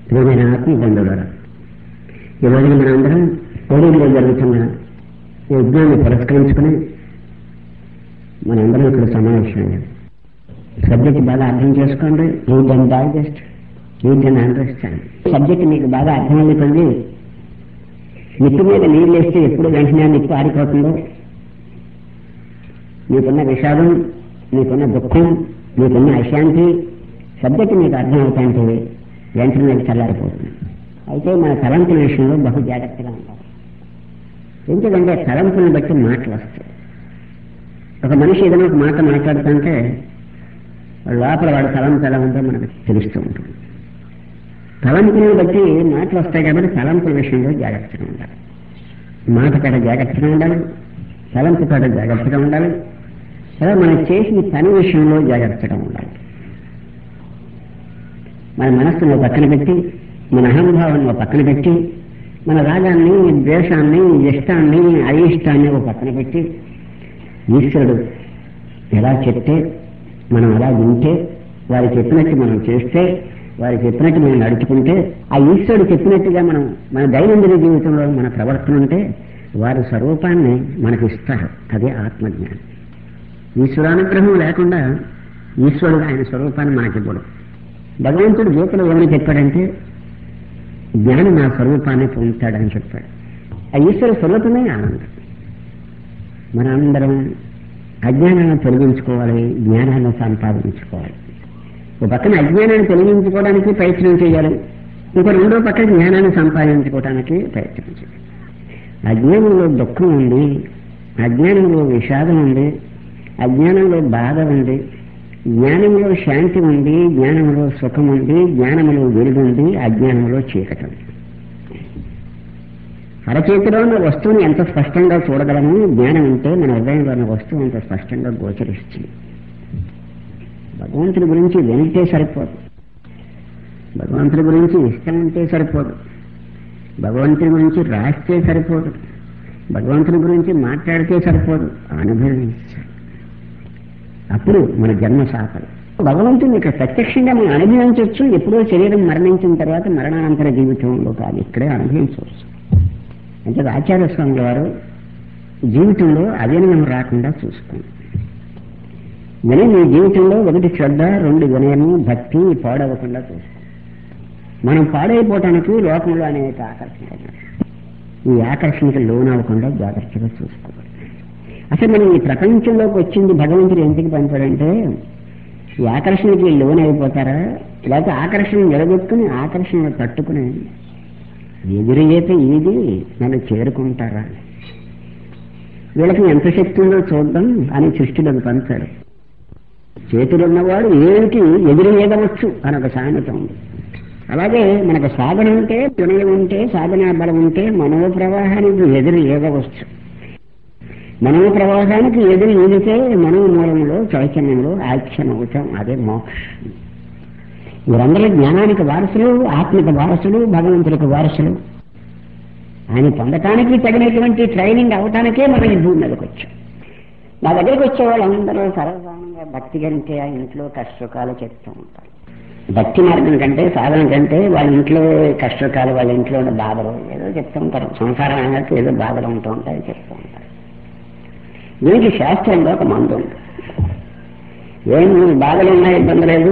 ప్రియమైన ఆత్మ బంధువుల ఈ రోజున మనందరం కోడూరులో జరుగుతున్న ఈ యజ్ఞాన్ని పురస్కరించుకుని మనందరం ఇక్కడ సమావేశమయ్యాం సబ్జెక్ట్ బాగా అర్థం చేసుకోండి you then digest you then understand subject మీకు బాగా అర్థమైపోయింది నిప్పు మీద నీళ్ళు వేస్తే ఎప్పుడు వెంటనే నిప్పు ఆరిపోతుందో మీకున్న విషాదం మీకున్న దుఃఖం మీకున్న అశాంతి సబ్జెక్ట్ మీకు అర్థమవుతాయంటే వెంటనే అది చల్లారిపోతుంది అయితే మన తలంపుల విషయంలో బహు జాగ్రత్తగా ఉండాలి ఎందుకంటే తలంపులను బట్టి మాటలు వస్తాయి ఒక మనిషి ఏదైనా ఒక మాట మాట్లాడుతుంటే లోపల వాడు తలంపు ఎలా ఉందో మనకు తెలుస్తూ ఉంటుంది తలంపులను బట్టి మాటలు వస్తాయి కాబట్టి తలంపుల విషయంలో జాగ్రత్తగా ఉండాలి మాట కాడ జాగ్రత్తగా ఉండాలి తలంపు కాడ జాగ్రత్తగా ఉండాలి అలా మనం చేసిన పని విషయంలో జాగ్రత్తగా ఉండాలి మన మనస్సును ఓ పక్కన పెట్టి మన అహంభావాన్ని ఓ పక్కన పెట్టి మన రాగాన్ని ద్వేషాన్ని ఇష్టాన్ని అయిష్టాన్ని ఓ పక్కన పెట్టి ఈశ్వరుడు ఎలా చెప్తే మనం అలా వింటే వారు చెప్పినట్టు మనం చేస్తే వారు చెప్పినట్టు మనం నడుచుకుంటే ఆ ఈశ్వరుడు చెప్పినట్టుగా మనం మన దైనందిన జీవితంలో మన ప్రవర్తన ఉంటే వారి స్వరూపాన్ని మనకు ఇస్తారు అదే ఆత్మజ్ఞానం ఈశ్వరానుగ్రహం లేకుండా ఈశ్వరుడు ఆయన స్వరూపాన్ని మనకివ్వడు భగవంతుడు గీతలో ఏమని చెప్పాడంటే జ్ఞాని నా స్వరూపాన్ని పొందుతాడని చెప్పాడు ఆ ఈశ్వర స్వరూపమే ఆనందం మనందరం అజ్ఞానాన్ని తొలగించుకోవాలి జ్ఞానాన్ని సంపాదించుకోవాలి ఒక పక్కన అజ్ఞానాన్ని తొలగించుకోవడానికి ప్రయత్నం చేయాలి ఇంకో రెండో పక్కన జ్ఞానాన్ని సంపాదించుకోవడానికి ప్రయత్నం చేయాలి అజ్ఞానంలో దుఃఖం ఉంది అజ్ఞానంలో విషాదం ఉంది అజ్ఞానంలో బాధ ఉంది జ్ఞానంలో శాంతి ఉంది జ్ఞానంలో సుఖం ఉంది జ్ఞానంలో వెలుగు ఉంది అజ్ఞానంలో చీకటి ఉంది అరచేతిలో ఉన్న వస్తువుని ఎంత స్పష్టంగా చూడగలము జ్ఞానం ఉంటే మన హృదయంలో ఉన్న వస్తువు అంత స్పష్టంగా గోచరిస్తుంది భగవంతుడి గురించి వింటే సరిపోదు భగవంతుడి గురించి ఇష్టం ఉంటే సరిపోదు భగవంతుడి గురించి రాస్తే సరిపోదు భగవంతుడి గురించి మాట్లాడితే సరిపోదు అనుభవించాలి అప్పుడు మన జన్మ సాఫలం భగవంతుని ఇక్కడ ప్రత్యక్షంగా మనం అనుభవించవచ్చు ఎప్పుడో శరీరం మరణించిన తర్వాత మరణానంతర జీవితంలో కాదు ఇక్కడే అనుభవించవచ్చు అంటే ఆచార్య స్వామి వారు జీవితంలో అవినయం రాకుండా చూసుకోండి విని మీ జీవితంలో ఒకటి శ్రద్ధ రెండు వినయము భక్తి పాడవకుండా చూసుకోండి మనం పాడైపోవటానికి లోకంలో అనేక ఆకర్షణ ఈ ఆకర్షణకి లోనవ్వకుండా జాగ్రత్తగా చూసుకోవాలి అసలు మనం ఈ ప్రపంచంలోకి వచ్చింది భగవంతుడు ఎందుకు పంపాడంటే ఈ ఆకర్షణకి లోన్ అయిపోతారా లేకపోతే ఆకర్షణ నిలబెట్టుకుని ఆకర్షణ తట్టుకుని ఎదురయ్యేతే ఇది నన్ను చేరుకుంటారా వీళ్ళకి ఎంత శక్తి ఉందో చూద్దాం అని సృష్టిలోకి పంపాడు చేతులున్నవాడు ఏమిటి ఎదురయ్యగవచ్చు అని ఒక సామెత ఉంది అలాగే మనకు సాధన ఉంటే వినయం ఉంటే సాధనా బలం ఉంటే మనో ప్రవాహానికి ఎదురు ఏగవచ్చు మనో ప్రవాహానికి ఎదురు ఈదితే మనో మూలంలో చైతన్యంలో ఐక్యం అవుతాం అదే మోక్షం వీరందరూ జ్ఞానానికి వారసులు ఆత్మిక వారసులు భగవంతుడికి వారసులు ఆయన పొందటానికి తగినటువంటి ట్రైనింగ్ అవటానికే మనం ఈ భూమి మీదకి వచ్చాం నా దగ్గరికి వచ్చే వాళ్ళందరూ సర్వసాధారణంగా భక్తి కంటే ఆ ఇంట్లో కష్టసుఖాలు చెప్తూ ఉంటారు భక్తి మార్గం కంటే సాధన కంటే వాళ్ళ ఇంట్లో కష్టసుఖాలు వాళ్ళ ఇంట్లో ఉన్న బాధలు ఏదో చెప్తూ ఉంటారు సంసారం అన్నట్టు ఏదో బాధలు ఉంటూ ఉంటాయి చెప్తూ ఉంటారు దీనికి శాస్త్రంలో ఒక మందు ఉంది ఏం బాధలు ఉన్నాయి ఇబ్బంది లేదు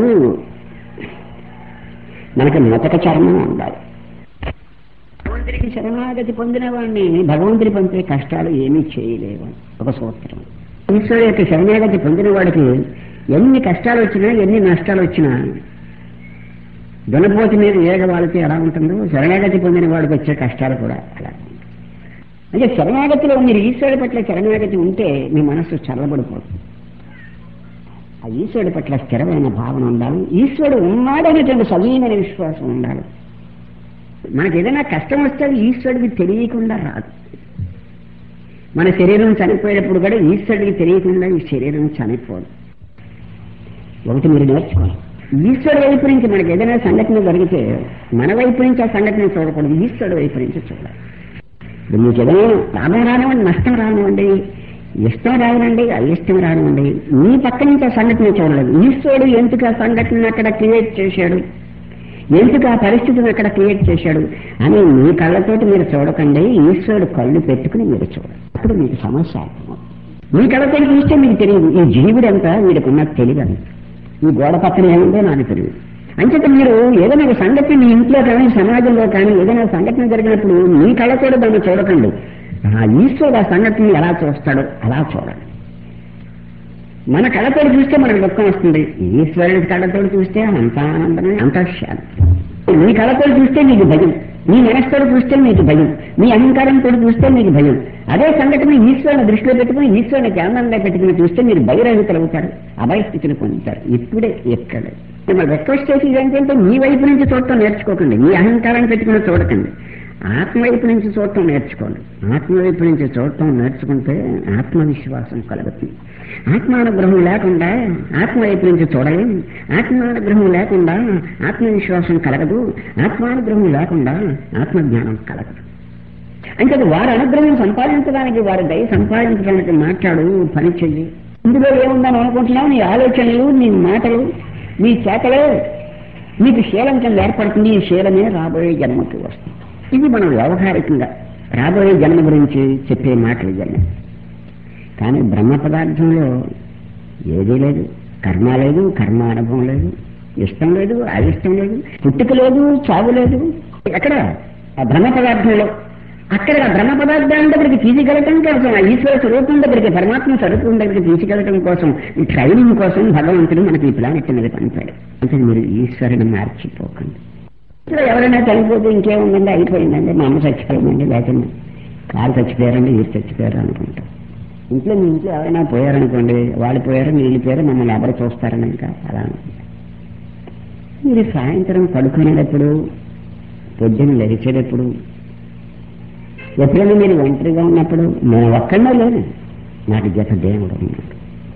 మనకి మొదట చర్మం ఉండాలి భగవంతుడికి శరణాగతి పొందిన వాడిని భగవంతుడి పంపే కష్టాలు ఏమీ చేయలేవు ఒక సూత్రం ఈశ్వరుడు యొక్క శరణాగతి పొందిన వాడికి ఎన్ని కష్టాలు వచ్చినా ఎన్ని నష్టాలు వచ్చినా దునపోతి మీద ఏగ వాళ్ళకి ఎలా ఉంటుందో శరణాగతి పొందిన వాడికి వచ్చే కష్టాలు కూడా అలా అంటే శరణాగతిలో మీరు ఈశ్వరుడి పట్ల శరణాగతి ఉంటే మీ మనస్సు చల్లబడిపోతుంది ఆ ఈశ్వరుడి పట్ల స్థిరమైన భావన ఉండాలి ఈశ్వరుడు ఉన్నాడనేటువంటి సవీమైన విశ్వాసం ఉండాలి మనకి ఏదైనా కష్టం వస్తే ఈశ్వరుడికి తెలియకుండా రాదు మన శరీరం చనిపోయేటప్పుడు కూడా ఈశ్వరుడికి తెలియకుండా ఈ శరీరం చనిపోదు ఒకటి మీరు నేర్చుకోండి ఈశ్వరుడు వైపు నుంచి మనకి ఏదైనా సంఘటన జరిగితే మన వైపు నుంచి ఆ సంఘటన చూడకూడదు ఈశ్వరుడు వైపు నుంచి చూడాలి ఇప్పుడు మీకు ఏదైనా లాభం రానివ్వండి నష్టం రానివ్వండి ఇష్టం రానివ్వండి అయిష్టం రానివ్వండి మీ పక్క నుంచి ఆ సంఘటన చూడలేదు ఈశ్వరుడు ఎందుకు ఆ సంఘటన అక్కడ క్రియేట్ చేశాడు ఎందుకు ఆ పరిస్థితిని అక్కడ క్రియేట్ చేశాడు అని మీ కళ్ళతోటి మీరు చూడకండి ఈశ్వరుడు కళ్ళు పెట్టుకుని మీరు చూడండి అప్పుడు మీకు సమస్య అర్థమవుతుంది మీ కళ్ళతో చూస్తే మీకు తెలియదు ఈ జీవుడు ఎంత వీడికున్న తెలియదు ఈ గోడ పక్కన ఏముందో నాకు తెలియదు అంచేత మీరు ఏదైనా ఒక సంఘటన మీ ఇంట్లో కానీ సమాజంలో కానీ ఏదైనా సంఘటన జరిగినప్పుడు మీ కళ్ళతో దాన్ని చూడకండి ఆ ఈశ్వరుడు ఆ సంఘటనని ఎలా చూస్తాడో అలా చూడండి మన కళ్ళతో చూస్తే మనకు దుఃఖం వస్తుంది ఈశ్వరుడి కళ్ళతో చూస్తే అంత ఆనందమే అంత శాంతి మీ కళ్ళతో చూస్తే మీకు భయం మీ మనస్సుతో చూస్తే మీకు భయం మీ అహంకారంతో చూస్తే మీకు భయం అదే సంఘటన ఈశ్వరుని దృష్టిలో పెట్టుకుని ఈశ్వరుని జ్ఞానంలో పెట్టుకుని చూస్తే మీరు భయరహితులు అవుతారు అభయస్థితిని పొందుతారు ఇప్పుడే ఎక్కడే మిమ్మల్ని రిక్వెస్ట్ చేసేది ఏంటంటే మీ వైపు నుంచి చూడటం నేర్చుకోకండి మీ అహంకారాన్ని పెట్టుకుని చూడకండి ఆత్మ వైపు నుంచి చూడటం నేర్చుకోండి ఆత్మ వైపు నుంచి చూడటం నేర్చుకుంటే ఆత్మవిశ్వాసం కలుగుతుంది ఆత్మానుగ్రహం లేకుండా ఆత్మ వైపు నుంచి చూడలేం ఆత్మానుగ్రహం లేకుండా ఆత్మవిశ్వాసం కలగదు ఆత్మానుగ్రహం లేకుండా ఆత్మజ్ఞానం కలగదు అంటే వారి అనుగ్రహం సంపాదించడానికి వారి దయ సంపాదించడానికి మాట్లాడు పని చెయ్యి ఇందులో ఏముందని అనుకుంటున్నావు నీ ఆలోచనలు నీ మాటలు నీ చేతలే నీకు శీలం కింద ఏర్పడుతుంది ఈ శీలమే రాబోయే జన్మకి వస్తుంది ఇది మనం వ్యవహారికంగా రాబోయే జన్మ గురించి చెప్పే మాటలు జన్మ కానీ బ్రహ్మ పదార్థంలో ఏదీ లేదు కర్మ లేదు కర్మ అనుభవం లేదు ఇష్టం లేదు అయిష్టం లేదు పుట్టుక లేదు చావు లేదు ఎక్కడ ఆ బ్రహ్మ పదార్థంలో అక్కడ ఆ బ్రహ్మ పదార్థాన్ని దగ్గరికి తీసుకెళ్ళటం కోసం ఆ ఈశ్వర స్వరూపం దగ్గరికి పరమాత్మ స్వరూపం దగ్గరికి తీసుకెళ్ళటం కోసం ఈ ట్రైనింగ్ కోసం భగవంతుడు మనకి ఈ ప్లానెట్ మీద పంపాడు అంటే మీరు ఈశ్వరుని మార్చిపోకండి ఇంట్లో ఎవరైనా చనిపోతే ఇంకేముందండి అయిపోయిందండి మా అమ్మ చచ్చిపోయిందండి లేకుండా కారు చచ్చిపోయారండి వీరు చచ్చిపోయారు అనుకుంటాం ఇంట్లో మీ ఇంట్లో ఎవరైనా పోయారనుకోండి వాళ్ళు పోయారు వీళ్ళు పోయారు మమ్మల్ని ఎవరు చూస్తారని ఇంకా అలా అనుకుంటాం మీరు సాయంత్రం పడుకునేటప్పుడు పొద్దున్న లేచేటప్పుడు ఎప్పుడైనా మీరు ఒంటరిగా ఉన్నప్పుడు నేను ఒక్కడే లేను నాకు జత దేవుడు ఉన్నాడు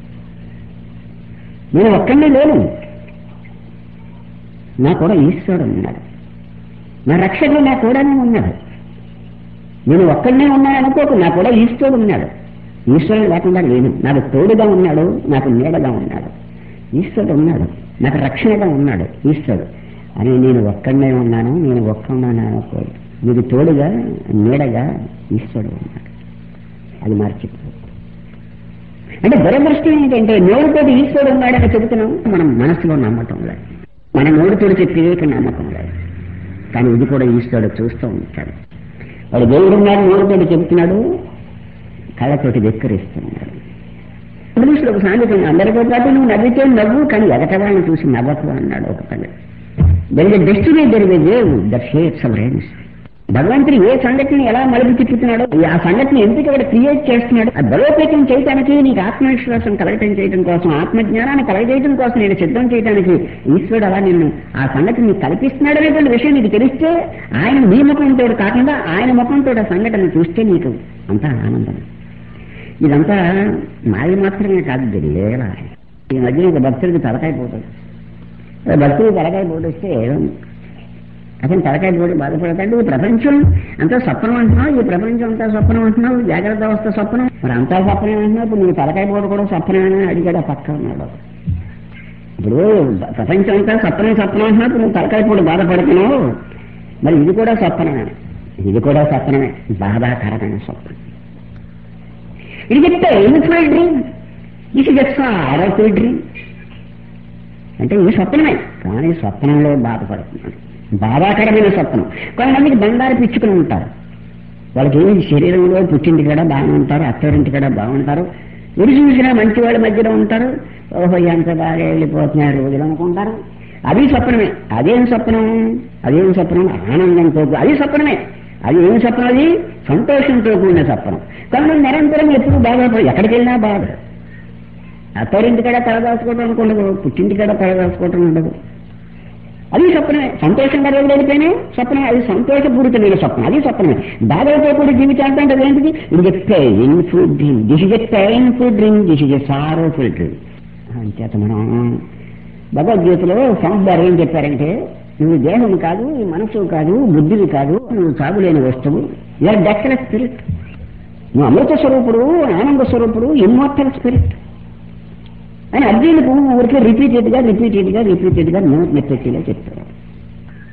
నేను ఒక్కడే లేను నా కూడా ఈశ్వరుడు ఉన్నాడు నా రక్షకుడు నా కూడానే ఉన్నాడు నేను ఒక్కడనే ఉన్నాను అనుకోకు నా కూడా ఈశ్వరుడు ఉన్నాడు ఈశ్వరుడు లేకుండా లేను నాకు తోడుగా ఉన్నాడు నాకు నీడగా ఉన్నాడు ఈశ్వరుడు ఉన్నాడు నాకు రక్షణగా ఉన్నాడు ఈశ్వరుడు అని నేను ఒక్కడనే ఉన్నాను నేను ఒక్కడున్నాను అనుకోదు మీకు తోడుగా నీడగా ఈశ్వరుడు ఉన్నాడు అది మర్చిపో అంటే దురదృష్టం ఏంటంటే నోరుతోటి ఈశ్వరుడు ఉన్నాడని చెబుతున్నాం మనం మనసులో నమ్మటం లేదు మన నోరుతోటి చెప్పేది నమ్మకం లేదు కానీ ఇది కూడా ఈశ్వరుడు చూస్తూ ఉంటాడు వాడు దేవుడు ఉన్నాడు నోరుతోటి చెబుతున్నాడు కళ్ళతోటి వెక్కరిస్తున్నాడు ఇంగ్లీష్లో ఒక సామెత ఉంది అందరితో పాటు నువ్వు నవ్వితే నవ్వు కానీ ఎగటవాళ్ళని చూసి నవ్వకు అన్నాడు ఒక పని there is destiny there is wave that shapes our ends భగవంతుడు ఏ సంఘటన ఎలా మలుపు తిప్పుతున్నాడో ఆ సంఘటన ఎందుకు ఇక్కడ క్రియేట్ చేస్తున్నాడు ఆ బలోపేతం చేయడానికి నీకు ఆత్మవిశ్వాసం కలగటం చేయడం కోసం ఆత్మజ్ఞానాన్ని కలగజేయడం కోసం నేను సిద్ధం చేయడానికి ఈశ్వరుడు అలా నిన్ను ఆ సంగతి నీకు కల్పిస్తున్నాడు అనేటువంటి విషయం నీకు తెలిస్తే ఆయన నీ ముఖంతో కాకుండా ఆయన ముఖంతో ఆ సంఘటన చూస్తే నీకు అంతా ఆనందం ఇదంతా మాయ మాత్రమే కాదు ఇది లీల ఈ మధ్య ఒక భక్తుడికి తలకాయ పోతుంది భక్తుడికి తలకాయ పోటొస్తే అతను తలకాయ పోటీ బాధపడతాడు ఈ ప్రపంచం అంతా స్వప్నం అంటున్నావు ఈ ప్రపంచం అంతా స్వప్నం అంటున్నావు జాగ్రత్త అవస్థ స్వప్నం మరి అంతా స్వప్నం అంటున్నావు ఇప్పుడు నీ తలకాయ పోటు కూడా స్వప్నమేనా అడిగాడు ఆ పక్క ఉన్నాడు ఇప్పుడు ప్రపంచం అంతా స్వప్నం స్వప్నం అంటున్నావు ఇప్పుడు నువ్వు తలకాయ పోటు బాధపడుతున్నావు మరి ఇది కూడా స్వప్నమే ఇది కూడా స్వప్నమే బాధాకరమైన స్వప్నం ఇది చెప్తే ఎందుకు డ్రీమ్ ఇది చెప్తా ఆరోగ్య డ్రీమ్ అంటే ఈ స్వప్నమే కానీ స్వప్నంలో బాధపడుతున్నాడు బాధాకరమైన స్వప్నం కొంతమందికి బంగారు పిచ్చుకుని ఉంటారు వాళ్ళకి ఏమి శరీరంలో పుట్టింటి కూడా బాగానే ఉంటారు అత్తరింటి కూడా బాగుంటారు ఎరు చూసినా మంచి వాళ్ళ మధ్యలో ఉంటారు ఓహో ఎంత బాగా వెళ్ళిపోతున్నారు రోజులు అనుకుంటారు అది స్వప్నమే అదేం స్వప్నం అదేం స్వప్నం ఆనందంతో అది స్వప్నమే అది ఏం స్వప్నం అది సంతోషంతో కూడిన స్వప్నం కొంతమంది నిరంతరం ఎప్పుడు బాధపడు ఎక్కడికి వెళ్ళినా బాధ అత్తరింటి కూడా తలదాచుకోవడం అనుకుండదు పుట్టింటి కూడా తలదాచుకోవటం ఉండదు అది స్వప్నమే సంతోషంగా రోజులు వెళ్ళిపోయినాయి స్వప్నమే అది సంతోషపూరితమైన స్వప్నం అది స్వప్నమే బాధలతో కూడి జీవితాంతం అంటే ఏంటిది ఇది a painful dream this is a painful dream this is a sorrowful dream అంచేత మనం భగవద్గీతలో సంస్దారు ఏం చెప్పారంటే నువ్వు దేహం కాదు ఈ మనసు కాదు బుద్ధివి కాదు నువ్వు సాగులేని వస్తువు యూఆర్ డెక్కల స్పిరిట్ నువ్వు అమృత స్వరూపుడు ఆనంద స్వరూపుడు ఇమ్మోర్టల్ స్పిరిట్ అని అర్జునుకు ఊరికే రిపీటెడ్ గా రిపీటెడ్ గా రిపీటెడ్ గా నోట్ నెప్పెట్టిగా చెప్తారు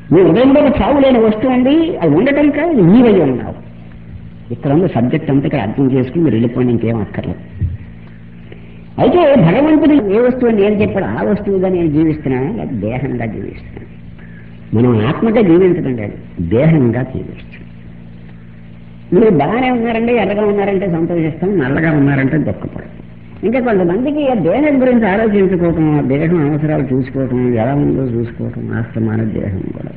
నీ హృదయంలో ఒక చావు లేని వస్తువు ఉంది అది ఉండటం కాదు నీవై ఉన్నావు ఇక్కడ ఉన్న సబ్జెక్ట్ అంతా ఇక్కడ అర్థం చేసుకుని మీరు వెళ్ళిపోయిన ఇంకేం అక్కర్లేదు అయితే భగవంతుడు ఏ వస్తువు నేను చెప్పాడు ఆ వస్తువుగా నేను జీవిస్తున్నాను లేదా దేహంగా జీవిస్తున్నాను మనం ఆత్మగా జీవించడం లేదు దేహంగా జీవిస్తున్నాం మీరు బాగానే ఉన్నారంటే ఎర్రగా ఉన్నారంటే సంతోషిస్తాం నల్లగా ఉన్నారంటే దుఃఖపడతాం ఇంకా కొంతమందికి ఆ దేహం గురించి ఆలోచించుకోవటం ఆ దేహం అవసరాలు చూసుకోవటం ఎలా ఉందో చూసుకోవటం ఆస్తమాన దేహం కూడా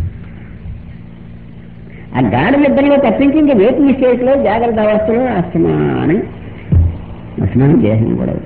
ఆ గాడి నిద్రలో తప్పించి ఇంకా వేపు స్టేట్లో జాగ్రత్త అవస్థలో అస్తమానం అసలు దేహం కూడా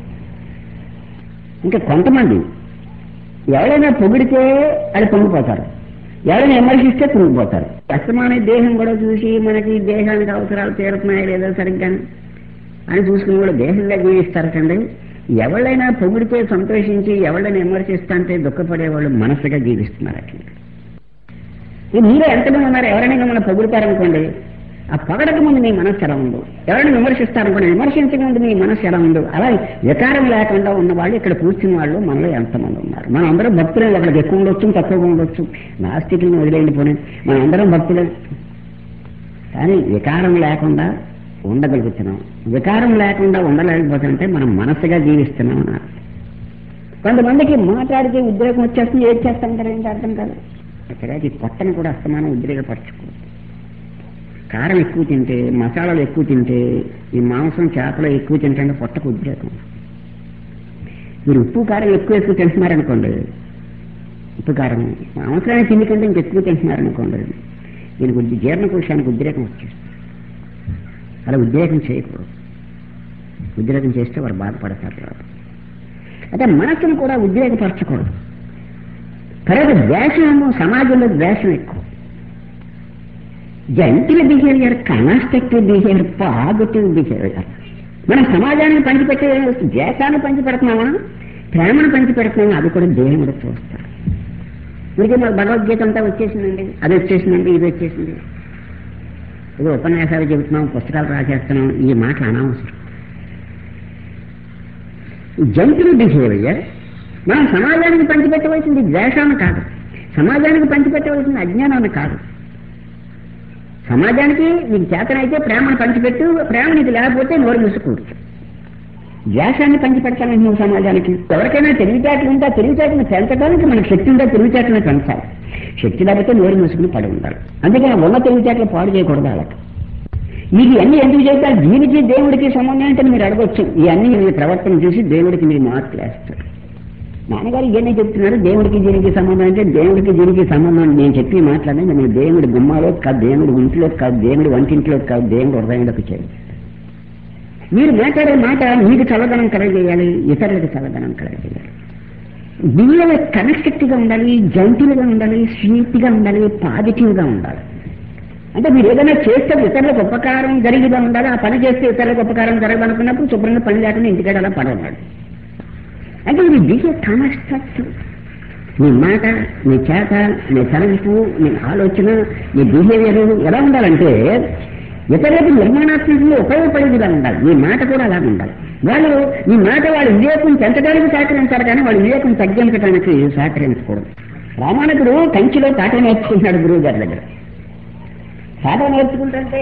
ఇంకా కొంతమంది ఎవరైనా పొగిడితే అది పొంగిపోతారు ఎవరైనా విమర్శిస్తే పొంగిపోతారు అస్తమాన దేహం కూడా చూసి మనకి దేహానికి అవసరాలు తీరుతున్నాయా లేదా సరిగ్గా అని చూసుకుని కూడా దేహంగా జీవిస్తారటండి ఎవళ్ళైనా పొగిడితే సంతోషించి ఎవళ్ళైనా విమర్శిస్తుంటే దుఃఖపడే వాళ్ళు మనసుగా జీవిస్తున్నారు అట్లా ఇది మీరే ఎంతమంది ఉన్నారు ఎవరైనా మిమ్మల్ని పొగుడుతారనుకోండి ఆ పొగడక ముందు మీ మనస్సు ఎలా ఉందో ఎవరైనా విమర్శిస్తారనుకోండి విమర్శించక ముందు మీ మనస్సు ఎలా ఉందో అలా వికారం లేకుండా ఉన్న వాళ్ళు ఇక్కడ కూర్చున్న వాళ్ళు మనలో ఎంతమంది ఉన్నారు మనం అందరం భక్తులే ఒకరికి ఎక్కువ ఉండొచ్చు తక్కువగా ఉండొచ్చు నాస్తికులను వదిలేయండి పోనీ మనం అందరం భక్తులే కానీ వికారం లేకుండా ఉండగలుగుతున్నాం వికారం లేకుండా ఉండలేకపోతుంటే మనం మనసుగా జీవిస్తున్నాం అన్నారు కొంతమందికి మాట్లాడితే ఉద్రేకం వచ్చేస్తుంది ఏది చేస్తామంటారు ఏంటి అర్థం కాదు ఇక్కడ ఈ పొట్టను కూడా అస్తమానం ఉద్రేకపరచుకో కారం ఎక్కువ తింటే మసాలాలు ఎక్కువ తింటే ఈ మాంసం చేపలు ఎక్కువ తింటే పొట్టకు ఉద్రేకం మీరు ఉప్పు కారం ఎక్కువ ఎక్కువ తింటున్నారనుకోండి ఉప్పు కారం అవసరానికి తిండి కంటే ఇంకెక్కువ తింటున్నారనుకోండి దీనికి ఉద్ది- జీర్ణకోశానికి ఉద్రేకం వచ్చేస్తుంది అలా ఉద్రేకం చేయకూడదు ఉద్రేకం చేస్తే వారు బాధపడతారు తర్వాత అంటే మనసును కూడా ఉద్రేకపరచకూడదు తర్వాత ద్వేషము సమాజంలో ద్వేషం ఎక్కువ gentle behaviour constructive behaviour positive behaviour మనం సమాజానికి పంచిపెట్టే ద్వేషాన్ని పంచిపెడుతున్నామా ప్రేమను పంచిపెడుతున్నామా అది కూడా దేవుడు చూస్తారు ఇదిగే మాకు భగవద్గీత అంతా వచ్చేసిందండి అది వచ్చేసిందండి ఇది వచ్చేసింది ఇది ఉపన్యాసాలు చెబుతున్నాం పుస్తకాలు రాసేస్తున్నాం ఈ మాటలు అనవసరం జంతువు బిహేవియర్ మనం సమాజానికి పంచిపెట్టవలసింది ద్వేషాన్ని కాదు సమాజానికి పంచిపెట్టవలసింది అజ్ఞానాన్ని కాదు సమాజానికి నీకు చేతనైతే ప్రేమను పంచిపెట్టు ప్రేమ నీకు లేకపోతే నోరు మూసుకోవచ్చు ద్వేషాన్ని పంచిపెట్టాలని నువ్వు సమాజానికి ఎవరికైనా తెలివితేటలు ఉంటే ఆ తెలివితేటలను పెంచడానికి మనకు శక్తి ఉంటే తెలివితేటలను పెంచాలి శక్తి లేకపోతే నోరు మూసుకుని పడి ఉండాలి అందుకని ఉన్న తెలివితేటలు పాడు చేయకూడదు వాళ్ళకి మీకు ఇవన్నీ ఎందుకు చెప్తారు దీనికి దేవుడికి సంబంధం అంటే మీరు అడగొచ్చు ఇవన్నీ మీ ప్రవర్తన చూసి దేవుడికి మీరు మార్కులు వేస్తారు నాన్నగారు ఇవన్నీ చెప్తున్నారు దేవుడికి దీనికి సంబంధం అంటే దేవుడికి దీనికి సంబంధం నేను చెప్పి మాట్లాడినా నేను దేవుడి గుమ్మాలో కాదు దేవుడి ఇంట్లో కాదు దేవుడి వంటింట్లో కాదు దేవుడి హృదయంలోకి చేయాలి మీరు మాట్లాడే మాట మీకు చల్లదనం కలగజేయాలి ఇతరులకు చల్లదనం కలగజేయాలి బియ్యం కన్స్ట్రక్టివ్ గా ఉండాలి జంతులుగా ఉండాలి స్వీట్ గా ఉండాలి పాజిటివ్ గా ఉండాలి అంటే మీరు ఏదైనా చేస్తే ఇతరులకు ఉపకారం జరిగిగా ఉండాలి ఆ పని చేస్తే ఇతరులకు ఉపకారం జరగదనుకున్నప్పుడు శుభ్రంగా పని లేకుండా ఇంటికాడ అలా పడవన్నాడు అంటే ఇది బిహే కన్స్ట్రక్టివ్ నీ మాట నీ చేత నీ తలంపు నీ ఆలోచన నీ బిహేవియర్ ఎలా ఉండాలంటే ఇతరులకు నిర్మాణాత్మకంగా ఉపయోగపడేదిగా ఉండాలి నీ మాట కూడా అలా ఉండాలి వాళ్ళు నీ మాట వాళ్ళ వివేకం పెంచడానికి సహకరించారు కానీ వాళ్ళ వివేకం తగ్గించడానికి సహకరించకూడదు రామానుజుడు కంచిలో పాఠం నేర్చుకుంటున్నాడు గురువు గారి దగ్గర పాఠం నేర్చుకుంటుంటే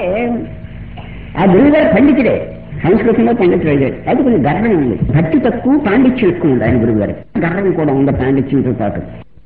ఆ గురువు గారు పండితుడే సంస్కృతంలో పండితుడు అయ్యాడు అది కొంచెం గర్వం ఉంది భక్తి తక్కువ పాండిత్యం ఎక్కువ ఉంది ఆయన గురువు గారు గర్వం కూడా ఉంది పాండిత్యంతో పాటు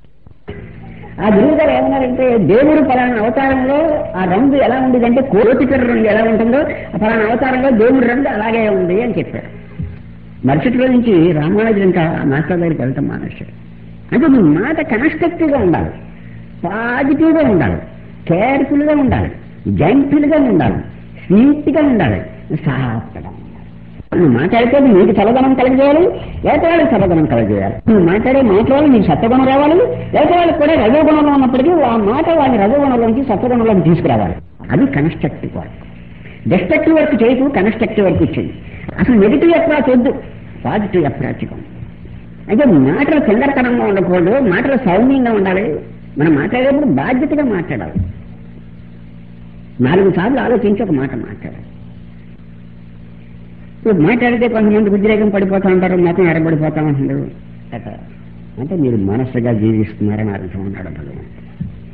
ఆ గురువు గారు ఏమన్నారంటే దేవుడు పలానా అవతారంలో ఆ రంగు ఎలా ఉండేదంటే కోటికర రంగు ఎలా ఉంటుందో ఆ పలానా అవతారంలో దేవుడి రంగు అలాగే ఉంది అని చెప్పారు మరుసటి రోజు నుంచి రామానుజుడు ఇంకా మాస్టర్ దగ్గరికి వెళ్తాం మానేశాడు అంటే మీ మాట కన్స్ట్రక్టివ్ గా ఉండాలి పాజిటివ్ గా ఉండాలి కేర్ఫుల్ గా ఉండాలి జెంటిల్ గా ఉండాలి స్వీట్ గా ఉండాలి సాఫ్ట్గా ఉండాలి నువ్వు మాట్లాడితే నీకు చల్లదనం కలిగజేయాలి వాళ్ళకి చల్లదనం కలిగజేయాలి నువ్వు మాట్లాడే మాట్లాడాలి నీకు సత్వగుణం రావాలి వాళ్ళకి కూడా రజోగుణంలో ఉన్నప్పటికీ ఆ మాట వాళ్ళని రజోగుణంలోంచి సత్వగుణంలోకి తీసుకురావాలి అది కన్స్ట్రక్టివ్ వర్క్ డిస్ట్రక్టివ్ వర్క్ చేయకు కన్స్ట్రక్టివ్ వర్క్ ఇచ్చింది అసలు నెగిటివ్ అప్రాచ్ వద్దు పాజిటివ్ అప్రాచ్గా అయితే మాటలు చిల్లరతనంగా ఉండకూడదు మాటలు సౌమ్యంగా ఉండాలి మనం మాట్లాడేప్పుడు బాధ్యతగా మాట్లాడాలి నాలుగు సార్లు ఆలోచించి ఒక మాట మాట్లాడాలి ఇప్పుడు మాట్లాడితే కొంతమంది ఉద్రేకం పడిపోతా ఉంటారు మతం ఎరబడిపోతా ఉంటారు అట్లా. అంటే మీరు మనస్సుగా జీవిస్తున్నారని అర్థం ఉన్నాడు భగవంతుడు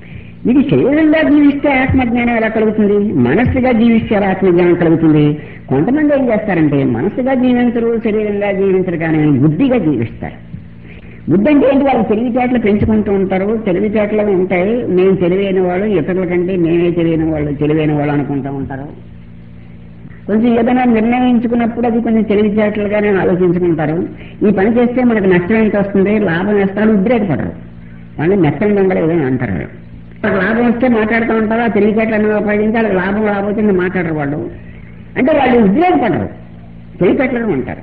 ఇది శరీరంగా జీవిస్తే ఆత్మజ్ఞానం ఎలా కలుగుతుంది మనస్సుగా జీవిస్తే ఎలా ఆత్మజ్ఞానం కలుగుతుంది కొంతమంది ఏం చేస్తారంటే మనస్సుగా జీవించరు శరీరంగా జీవించరు కానీ బుద్ధిగా జీవిస్తారు బుద్ధి అంటే ఏంటి వాళ్ళు తెలివితేటలు పెంచుకుంటూ ఉంటారు తెలివితేటలు ఉంటాయి మేము తెలివైన వాళ్ళు ఇతరుల కంటే మేమే తెలియని వాళ్ళు తెలివైన వాళ్ళు అనుకుంటూ ఉంటారు కొంచెం ఏదైనా నిర్ణయించుకున్నప్పుడు అది కొంచెం తెలివితేటలుగానే ఆలోచించుకుంటారు ఈ పని చేస్తే మనకు నష్టం ఎంత వస్తుంది లాభం వేస్తాను ఉద్రేకపడరు వాళ్ళు నష్టం దొంగలు ఏదైనా అంటారు వాళ్ళకి లాభం వస్తే మాట్లాడుతూ ఉంటారు ఆ తెలివితేటలను ఉపయోగించి వాళ్ళకి లాభం రాబోతే ఇంకా మాట్లాడరు వాళ్ళు అంటే వాళ్ళు ఉద్రేకపడరు తెలివితేటలుగా ఉంటారు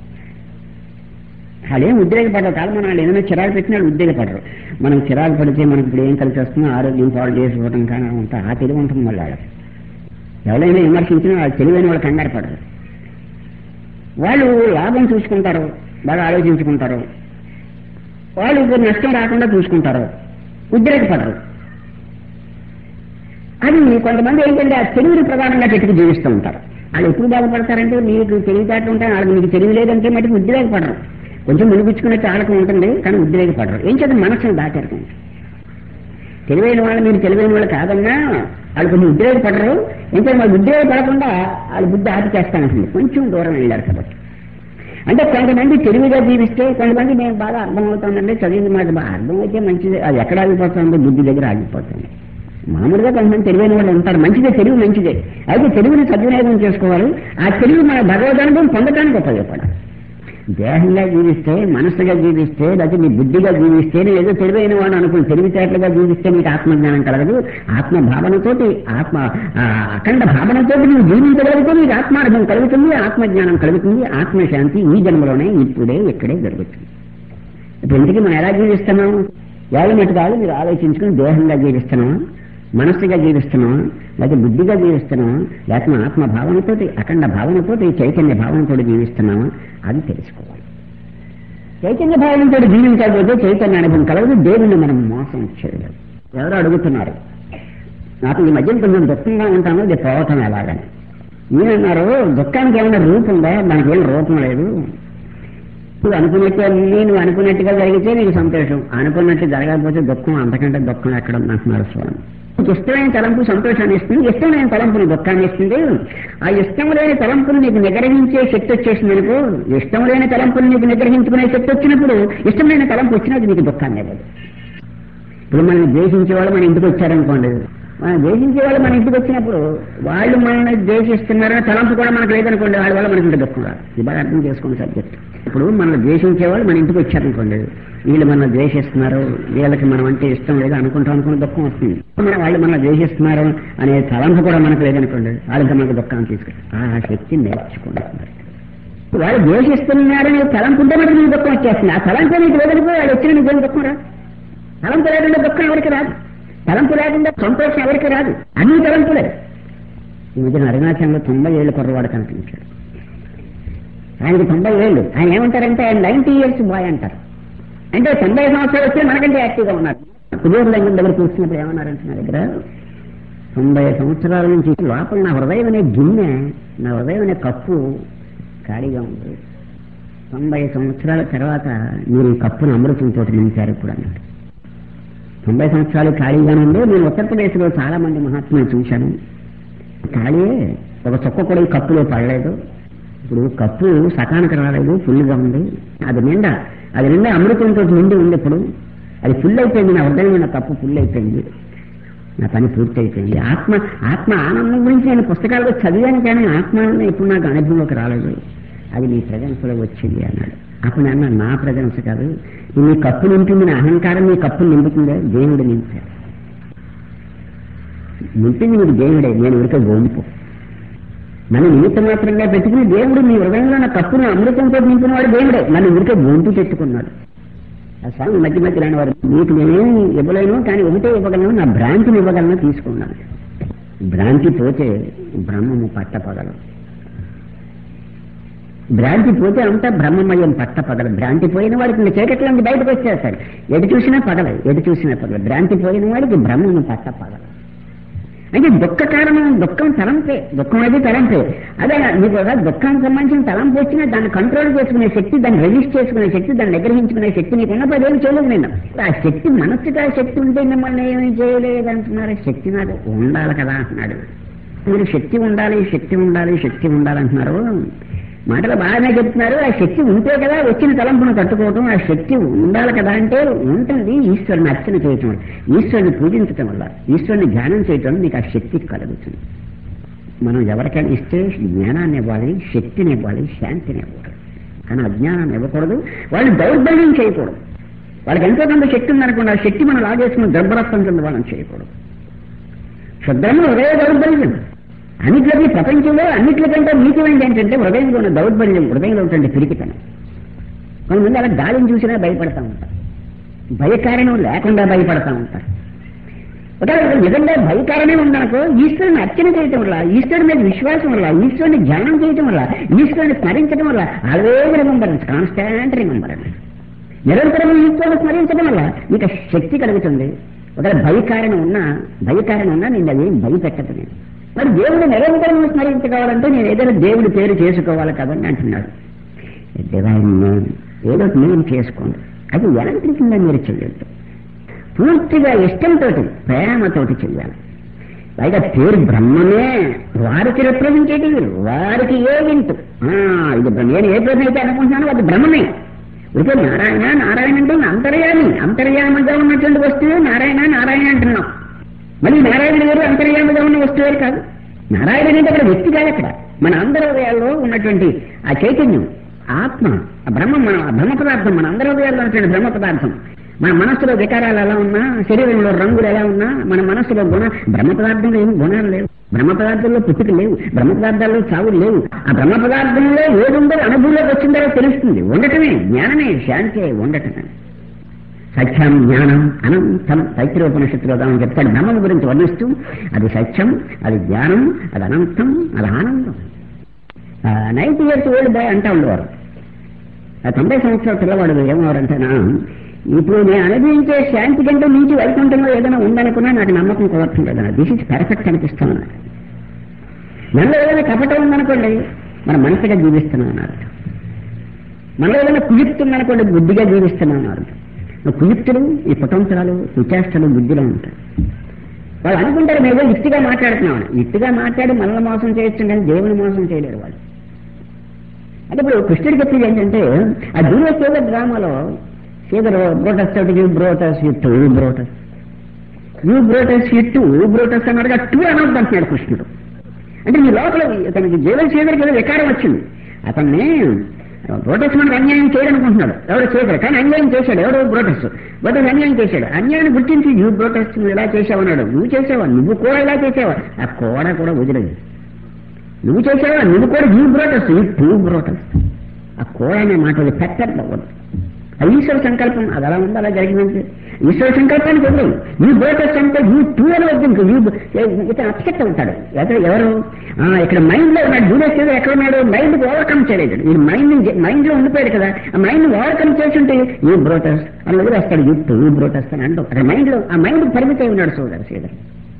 వాళ్ళేం ఉద్రేకపడరు కాదు మనం వాళ్ళు ఏదైనా చిరాకు పెట్టినా వాళ్ళు ఉద్రేకపడరు మనం చిరాకు పడితే మనకి ఇప్పుడు ఏం కలిసి వస్తుందో ఆరోగ్యం పాడు చేసుకోవడం కానీ ఉంటా ఆ తెలివి ఉంటుంది మళ్ళీ వాళ్ళకి ఎవరైనా విమర్శించినా వాళ్ళు తెలివైన వాళ్ళు కంగారు పడరు వాళ్ళు లాభం చూసుకుంటారు బాగా ఆలోచించుకుంటారు వాళ్ళు ఇప్పుడు నష్టం రాకుండా చూసుకుంటారు ఉద్రేకపడరు అది కొంతమంది ఏంటంటే ఆ తెలివిని ప్రధానంగా పెట్టుకు జీవిస్తూ ఉంటారు వాళ్ళు ఎప్పుడు బాధపడతారంటే మీకు తెలివితేటలు ఉంటాయి వాళ్ళకి మీకు తెలివి లేదంటే మటుకు ఉద్రేకపడరు కొంచెం మునిపించుకునే చాలకం ఉంటుంది కానీ ఉద్రేకపడరు ఏం చేత మనసును దాటారు తెలివైన వాళ్ళు మీరు తెలివైన వాళ్ళు కాదన్నా వాళ్ళు కొంచెం ఉద్రేకపడరు ఇంకా వాళ్ళు ఉద్రేకపడకుండా వాళ్ళ బుద్ధి ఆపి చేస్తానంటుంది కొంచెం దూరం వెళ్ళారు కాబట్టి అంటే కొంతమంది తెలివిగా జీవిస్తే కొంతమంది నేను బాగా అర్థమవుతానండి చదివింది మాట బాగా అర్థమైతే మంచిది అది ఎక్కడ ఆగిపోతుందో బుద్ధి దగ్గర ఆగిపోతుంది మామూలుగా కొంతమంది తెలివైన వాళ్ళు ఉంటారు మంచిదే తెలివి మంచిదే అయితే తెలివిని సద్వినియోగం చేసుకోవాలి ఆ తెలివి మన భగవదనుభవం పొందడానికి ఉపయోగపడాలి దేహంగా జీవిస్తే మనస్సుగా జీవిస్తే లేకపోతే నీ బుద్ధిగా జీవిస్తే నేను ఏదో తెలివైన వాడు అనుకుని తెలివితేటలుగా జీవిస్తే నీకు ఆత్మజ్ఞానం కలగదు ఆత్మ భావనతోటి ఆత్మ ఆ, అఖండ భావనతోటి నువ్వు జీవించగలిగితే నీకు ఆత్మార్థం కలుగుతుంది ఆత్మజ్ఞానం కలుగుతుంది ఆత్మశాంతి ఈ జన్మలోనే ఇప్పుడే ఇక్కడే జరుగుతుంది ఇప్పుడు ఇంటికి మనం ఎలా జీవిస్తున్నాం ఏమైనట్టు కాదు మీరు ఆలోచించుకుని దేహంగా జీవిస్తున్నామా మనస్సుగా జీవిస్తున్నామా లేకపోతే బుద్ధిగా జీవిస్తున్నామా లేకపోతే ఆత్మ భావనతోటి అఖండ భావనతోటి చైతన్య భావనతో జీవిస్తున్నామా అది తెలుసుకోవాలి చైతన్య భావనతో జీవించకపోతే చైతన్య అనుభవం కలగదు దేవుణ్ణి మనం మోసం చేయలేదు ఎవరు అడుగుతున్నారు నాకు ఈ మధ్య కొంచెం దుఃఖంగా ఉంటాను ఇది పోవటం ఎలాగని మీరన్నారు దుఃఖానికి ఏమైనా రూపం ఉందా దానికి ఏం రూపం లేదు నువ్వు అనుకున్నట్టు అన్నీ నువ్వు అనుకున్నట్టుగా జరిగితే నీకు సంతోషం అనుకున్నట్టు జరగకపోతే దుఃఖం అంతకంటే దుఃఖం ఎక్కడ అంటున్నారు స్వామి నీకు ఇష్టమైన తలంపు సంతోషాన్ని ఇస్తుంది ఇష్టమైన తలంపుని దుఃఖాన్ని ఇస్తుంది ఆ ఇష్టం లేని తలంపుని నీకు నిగ్రహించే శక్తి వచ్చేసింది అనుకో ఇష్టం లేని తలంపుని నీకు నిగ్రహించుకునే శక్తి వచ్చినప్పుడు ఇష్టమైన తలంపు వచ్చినది నీకు దుఃఖాన్ని ఇవ్వదు ఇప్పుడు మనం ద్వేషించే వాళ్ళు మన ఇంటికి వచ్చారనుకోండి మనం ద్వేషించే వాళ్ళు మన ఇంటికి వచ్చినప్పుడు వాళ్ళు మనల్ని ద్వేషిస్తున్నారని తలంపు కూడా మనకు లేదనుకోండి వాళ్ళ వల్ల మనకి ఇంటి దుఃఖం రాదు ఇది బాగా అర్థం చేసుకోండి సబ్జెక్ట్ ఇప్పుడు మనల్ని ద్వేషించే వాళ్ళు మన ఇంటికి వచ్చారనుకోండి వీళ్ళు మనల్ని ద్వేషిస్తున్నారు వీళ్ళకి మనం అంటే ఇష్టం లేదు అనుకుంటాం అనుకున్న దుఃఖం వస్తుంది మన వాళ్ళు మనల్ని ద్వేషిస్తున్నారు అనే తలంపు కూడా మనకు లేదనుకోండి వాళ్ళకి మనకు దుఃఖాన్ని తీసుకుంటారు ఆ శక్తి నేర్చుకుంటున్నారు వాళ్ళు ద్వేషిస్తున్నారని తలంపు ఉంటే మనకి నీకు దుఃఖం వచ్చేస్తుంది ఆ తలంపు నీకు లేదనుకో వాళ్ళు వచ్చిన నీకు ఏం దుఃఖం రాదు తలంపు లేకుండా దుఃఖం ఎవరికి రాదు తలంపు లేకుండా సంతోషం ఎవరికి రాదు అన్ని తలంపులే ఈ మధ్యన అరుణాచలంలో తొంభై ఏళ్ళు కుర్రవాడు కనిపించాడు ఆయనకి తొంభై ఏళ్ళు ఆయన ఏమంటారంటే ఆయన నైన్టీ ఇయర్స్ బాయ్ అంటారు అంటే తొంభై సంవత్సరాలు వస్తే మనకంటే యాక్టివ్గా ఉన్నారు కుబేరు లింగం దగ్గర కూర్చున్నప్పుడు ఏమన్నారంటే నా దగ్గర తొంభై సంవత్సరాల నుంచి లోపల నా హృదయం అనే గిన్నె నా హృదయం అనే కప్పు ఖాళీగా ఉంది తొంభై సంవత్సరాల తర్వాత మీరు ఈ కప్పును అమృతంతో నింపారు ఇప్పుడు అన్నారు తొంభై సంవత్సరాలు ఖాళీగానే ఉంది నేను ఉత్తరప్రదేశ్లో చాలా మంది మహాత్ములు చూశాను ఖాళీ ఒక చొక్క కూడా ఈ కప్పులో పడలేదు ఇప్పుడు కప్పు సకానికి రాలేదు ఫుల్గా ఉంది అది నిండా అది నిండా అమృతంతో నిండి ఉంది ఇప్పుడు అది ఫుల్ అయిపోయింది నా హృదయం ఉన్న కప్పు ఫుల్ అయిపోయింది నా పని పూర్తి అయిపోయింది ఆత్మ ఆత్మ ఆనందం గురించి నేను పుస్తకాల్లో చదివాను కానీ ఆత్మానందం ఎప్పుడు నాకు అనుభవంలోకి రాలేదు అది నీ ప్రజెన్స్లో వచ్చింది అన్నాడు అప్పుడు అన్న నా ప్రజెన్స్ కాదు ఇది నీ కప్పు నింపింది నా అహంకారం నీ కప్పు నింపుతుందే దేవుడు నింపాడు నింపింది నీకు దేవుడే నేను ఉరికే గోంపు నన్ను నిమిత్త మాత్రంగా పెట్టుకుని దేవుడు నీ హృదయంలో నా కప్పును అమృతంతో నింపిన వాడు దేవుడే నన్ను ఉరికే గొంతు పెట్టుకున్నాడు ఆ స్వామి మధ్య మధ్య రాని వారు నీకు నేనేమి ఇవ్వలేను కానీ ఒకటే ఇవ్వగలను నా భ్రాంతిని ఇవ్వగలను తీసుకున్నాను భ్రాంతి పోతే బ్రహ్మము పట్టపగలదు భ్రాంతి పోతే అంతా బ్రహ్మమయం పట్ట పగల భ్రాంతి పోయిన వాడికి ఇంకా చీకట్లో నుండి బయటకు వచ్చేస్తాడు ఎటు చూసినా పగల ఎటు చూసినా పగల భ్రాంతి పోయిన వాడికి బ్రహ్మము పట్ట పగల అంటే దుఃఖ కారణం దుఃఖం తలంపే దుఃఖం అనేది తలంపే అదే మీకు ఒక దుఃఖానికి సంబంధించిన తలంపు వచ్చినా దాన్ని కంట్రోల్ చేసుకునే శక్తి దాన్ని రెజిస్ట్ చేసుకునే శక్తి దాన్ని నిగ్రహించుకునే శక్తి నీకు ఉన్నప్పుడు అదేం చేయలేదు నేను ఆ శక్తి మనసుకి ఆ శక్తి ఉంటే మిమ్మల్ని ఏమీ చేయలేదు అంటున్నారు శక్తి నాకు ఉండాలి కదా అంటున్నాడు మీరు శక్తి ఉండాలి శక్తి ఉండాలి శక్తి ఉండాలి అంటున్నారు మాటలు బాగానే చెప్తున్నారు ఆ శక్తి ఉంటే కదా వచ్చిన తలంపును తట్టుకోవటం ఆ శక్తి ఉండాలి కదా అంటే ఉంటుంది ఈశ్వరుని అర్చన చేయటం వల్ల ఈశ్వరుని పూజించటం వల్ల ఈశ్వరుని ధ్యానం చేయటం వల్ల నీకు ఆ శక్తి కలుగుతుంది మనం ఎవరికైనా ఇస్తే జ్ఞానాన్ని ఇవ్వాలి శక్తిని ఇవ్వాలి శాంతిని ఇవ్వాలి కానీ అజ్ఞానాన్ని ఇవ్వకూడదు వాళ్ళు దౌర్బల్యం చేయకూడదు వాళ్ళకి ఎంతో కొంత శక్తి ఉందనుకోండి ఆ శక్తి మనం లాగేసుకుని దర్భరత్వం కింద వాళ్ళని చేయకూడదు శుద్ధము హృదయ దౌర్బల్యం అన్నిట్లకి ప్రపంచంలో అన్నిట్లకంటే నీచమైంది ఏంటంటే హృదయంలో ఉన్న దౌర్బల్యం హృదయంలో ఉంటుంది పిరికితనం కొంతమంది అలా గాలిని చూసినా భయపడతా ఉంటారు భయకారణం లేకుండా భయపడతా ఉంటారు ఒకవేళ నిజంగా భయకారణమే ఉందనుకో ఈశ్వరుని అర్చన చేయటం వల్ల ఈశ్వరుని మీద విశ్వాసం వల్ల ఈశ్వరుని ధ్యానం చేయటం వల్ల ఈశ్వరుని స్మరించడం వల్ల ఆల్వేజ్ రిమెంబరెన్స్ కాన్స్టాంట్ రిమెంబరెన్స్ నిరంతరం ఈశ్వరుని స్మరించడం వల్ల మీకు ఆ శక్తి కలుగుతుంది ఒకవేళ భయకారణం ఉన్నా భయకారణం ఉన్నా నేను అది భయపెట్టదు నేను మరి దేవుడు నిరంతరం స్మరించుకోవాలంటే నేను ఏదైనా దేవుడి పేరు చేసుకోవాలి కదండి అంటున్నాడు డివైన్ నేమ్ ఏదో నేను చేసుకోండి అది ఎలాంటి కింద మీరు చెయ్యొద్దు పూర్తిగా ఇష్టంతో ప్రేమతోటి చెయ్యాలి పైగా పేరు బ్రహ్మమే వారికి రిప్రజెంటేటివ్ వారికి ఏ వింటు ఆ, ఇది బ్రహ్మ- నేను ఏ పేరు అయితే అనుకుంటున్నానో అది బ్రహ్మమే ఇక నారాయణ నారాయణ అంటే అంతర్యామి అంతర్యామిగా ఉన్నటువంటి వస్తువు నారాయణ నారాయణ అంటున్నాం మళ్ళీ నారాయణ గారు అంతర్యామిగా ఉన్న వస్తువే కాదు నారాయణ అంటే అక్కడ వ్యక్తి కాదు అక్కడ మన అందరి హృదయాల్లో ఉన్నటువంటి ఆ చైతన్యం ఆత్మ ఆ బ్రహ్మం మన ఆ బ్రహ్మ పదార్థం మన అందరి హృదయాల్లో ఉన్నటువంటి బ్రహ్మ పదార్థం మన మనస్సులో వికారాలు ఎలా ఉన్నా శరీరంలో రంగులు ఎలా ఉన్నా మన మనస్సులో గుణ బ్రహ్మ పదార్థంలో ఏమి గుణాలు లేవు బ్రహ్మ పదార్థంలో పుట్టుక లేవు బ్రహ్మ పదార్థాల్లో చావులు లేవు ఆ బ్రహ్మ పదార్థంలో ఏదుందో అనుభూతిలోకి వచ్చిందో తెలుస్తుంది ఉండటమే జ్ఞానమే శాంతే ఉండటమే సత్యం జ్ఞానం అనంతం తైత్రోపనిషత్తులో తాను చెప్తాడు బ్రహ్మం గురించి వర్ణిస్తూ అది సత్యం అది జ్ఞానం అది అనంతం అది ఆనందం నైన్టీ ఇయర్స్ ఓల్డ్ బాయ్ అంటా ఉండేవారు ఆ తొంభై సంవత్సరాల పిల్లవాడు ఏమన్నారంటేనా ఇప్పుడు నేను అనుభవించే శాంతి కంటే మించి వైకుంఠంలో ఏదైనా ఉందనుకున్నా నాకు నమ్మకం కుదరట్లేదు దిస్ ఇస్ పర్ఫెక్ట్ అనిపిస్తాను నాకు మనలో ఏదైనా కపటం ఉందనుకోండి మన మనసుగా జీవిస్తున్నాం అన్నారు మనలో ఏదైనా కుయుక్తి ఉందనుకోండి బుద్ధిగా జీవిస్తున్నాం అన్నారు కుయుక్తులు ఈ కుటుంబరాలు విచేష్టలు బుద్ధిలో ఉంటాయి వాళ్ళు అనుకుంటారు మేము యుక్తిగా మాట్లాడుతున్నామని యుక్తిగా మాట్లాడి మనల్ని మోసం చేయొచ్చు కానీ దేవుని మోసం చేయలేరు వాళ్ళు అంటే ఇప్పుడు కృష్ణుడు చెప్పేది ఏంటంటే ఆ దూర సేవ డ్రామాలో సీదరు బ్రోటస్ తోటి you Brutus you too Brutus you Brutus you too Brutus అన్నాడు టూ అనొద్దు అంటున్నాడు కృష్ణుడు అంటే ఈ లోపల అతనికి జీవన సీదరికి ఏదో వికారం వచ్చింది అతన్ని బ్రోటస్ మనకు అన్యాయం చేయడనుకుంటున్నాడు ఎవరు చేయగలరు కానీ అన్యాయం చేశాడు ఎవడో బ్రోటస్ బ్రోటస్ అన్యాయం చేశాడు అన్యాయాన్ని గుర్తించి యూ బ్రోటస్ నువ్వు ఇలా చేసావన్నాడు నువ్వు చేసావా నువ్వు కూడా ఇలా చేసావా ఆ కోడ కూడా వదిలేదు నువ్వు చేసావా నువ్వు కూడా you Brutus you too Brutus ఆ కోడ అనే మాట పెట్టద్దు అవ్వదు అది ఈశ్వర సంకల్పం అది అలా ఉంది అలా జరిగిందంటే ఈశ్వర సంకల్పానికి వదిలేదు యూ బ్రోటస్ అంటే యూ టూ అని వద్దు ఇంక యూ ఇతను అప్సెట్ అవుతాడు ఎవరు ఎవరు ఆ, ఇక్కడ మైండ్ లో ఉన్నాడు జూనియర్ ఏదో ఎక్కడ ఉన్నాడు మైండ్ ఓవర్కమ్ చేయలేదు ఈ మైండ్ మైండ్ లో ఉండిపోయాడు కదా ఆ మైండ్ ఓవర్కమ్ చేస్తుంటే యూ బ్రోటస్ అని వదిలేస్తాడు యూ టూ బ్రోటస్ అని అంటాం అక్కడ మైండ్ లో ఆ మైండ్ పరిమితం ఉన్నాడు సోదరు సీదర్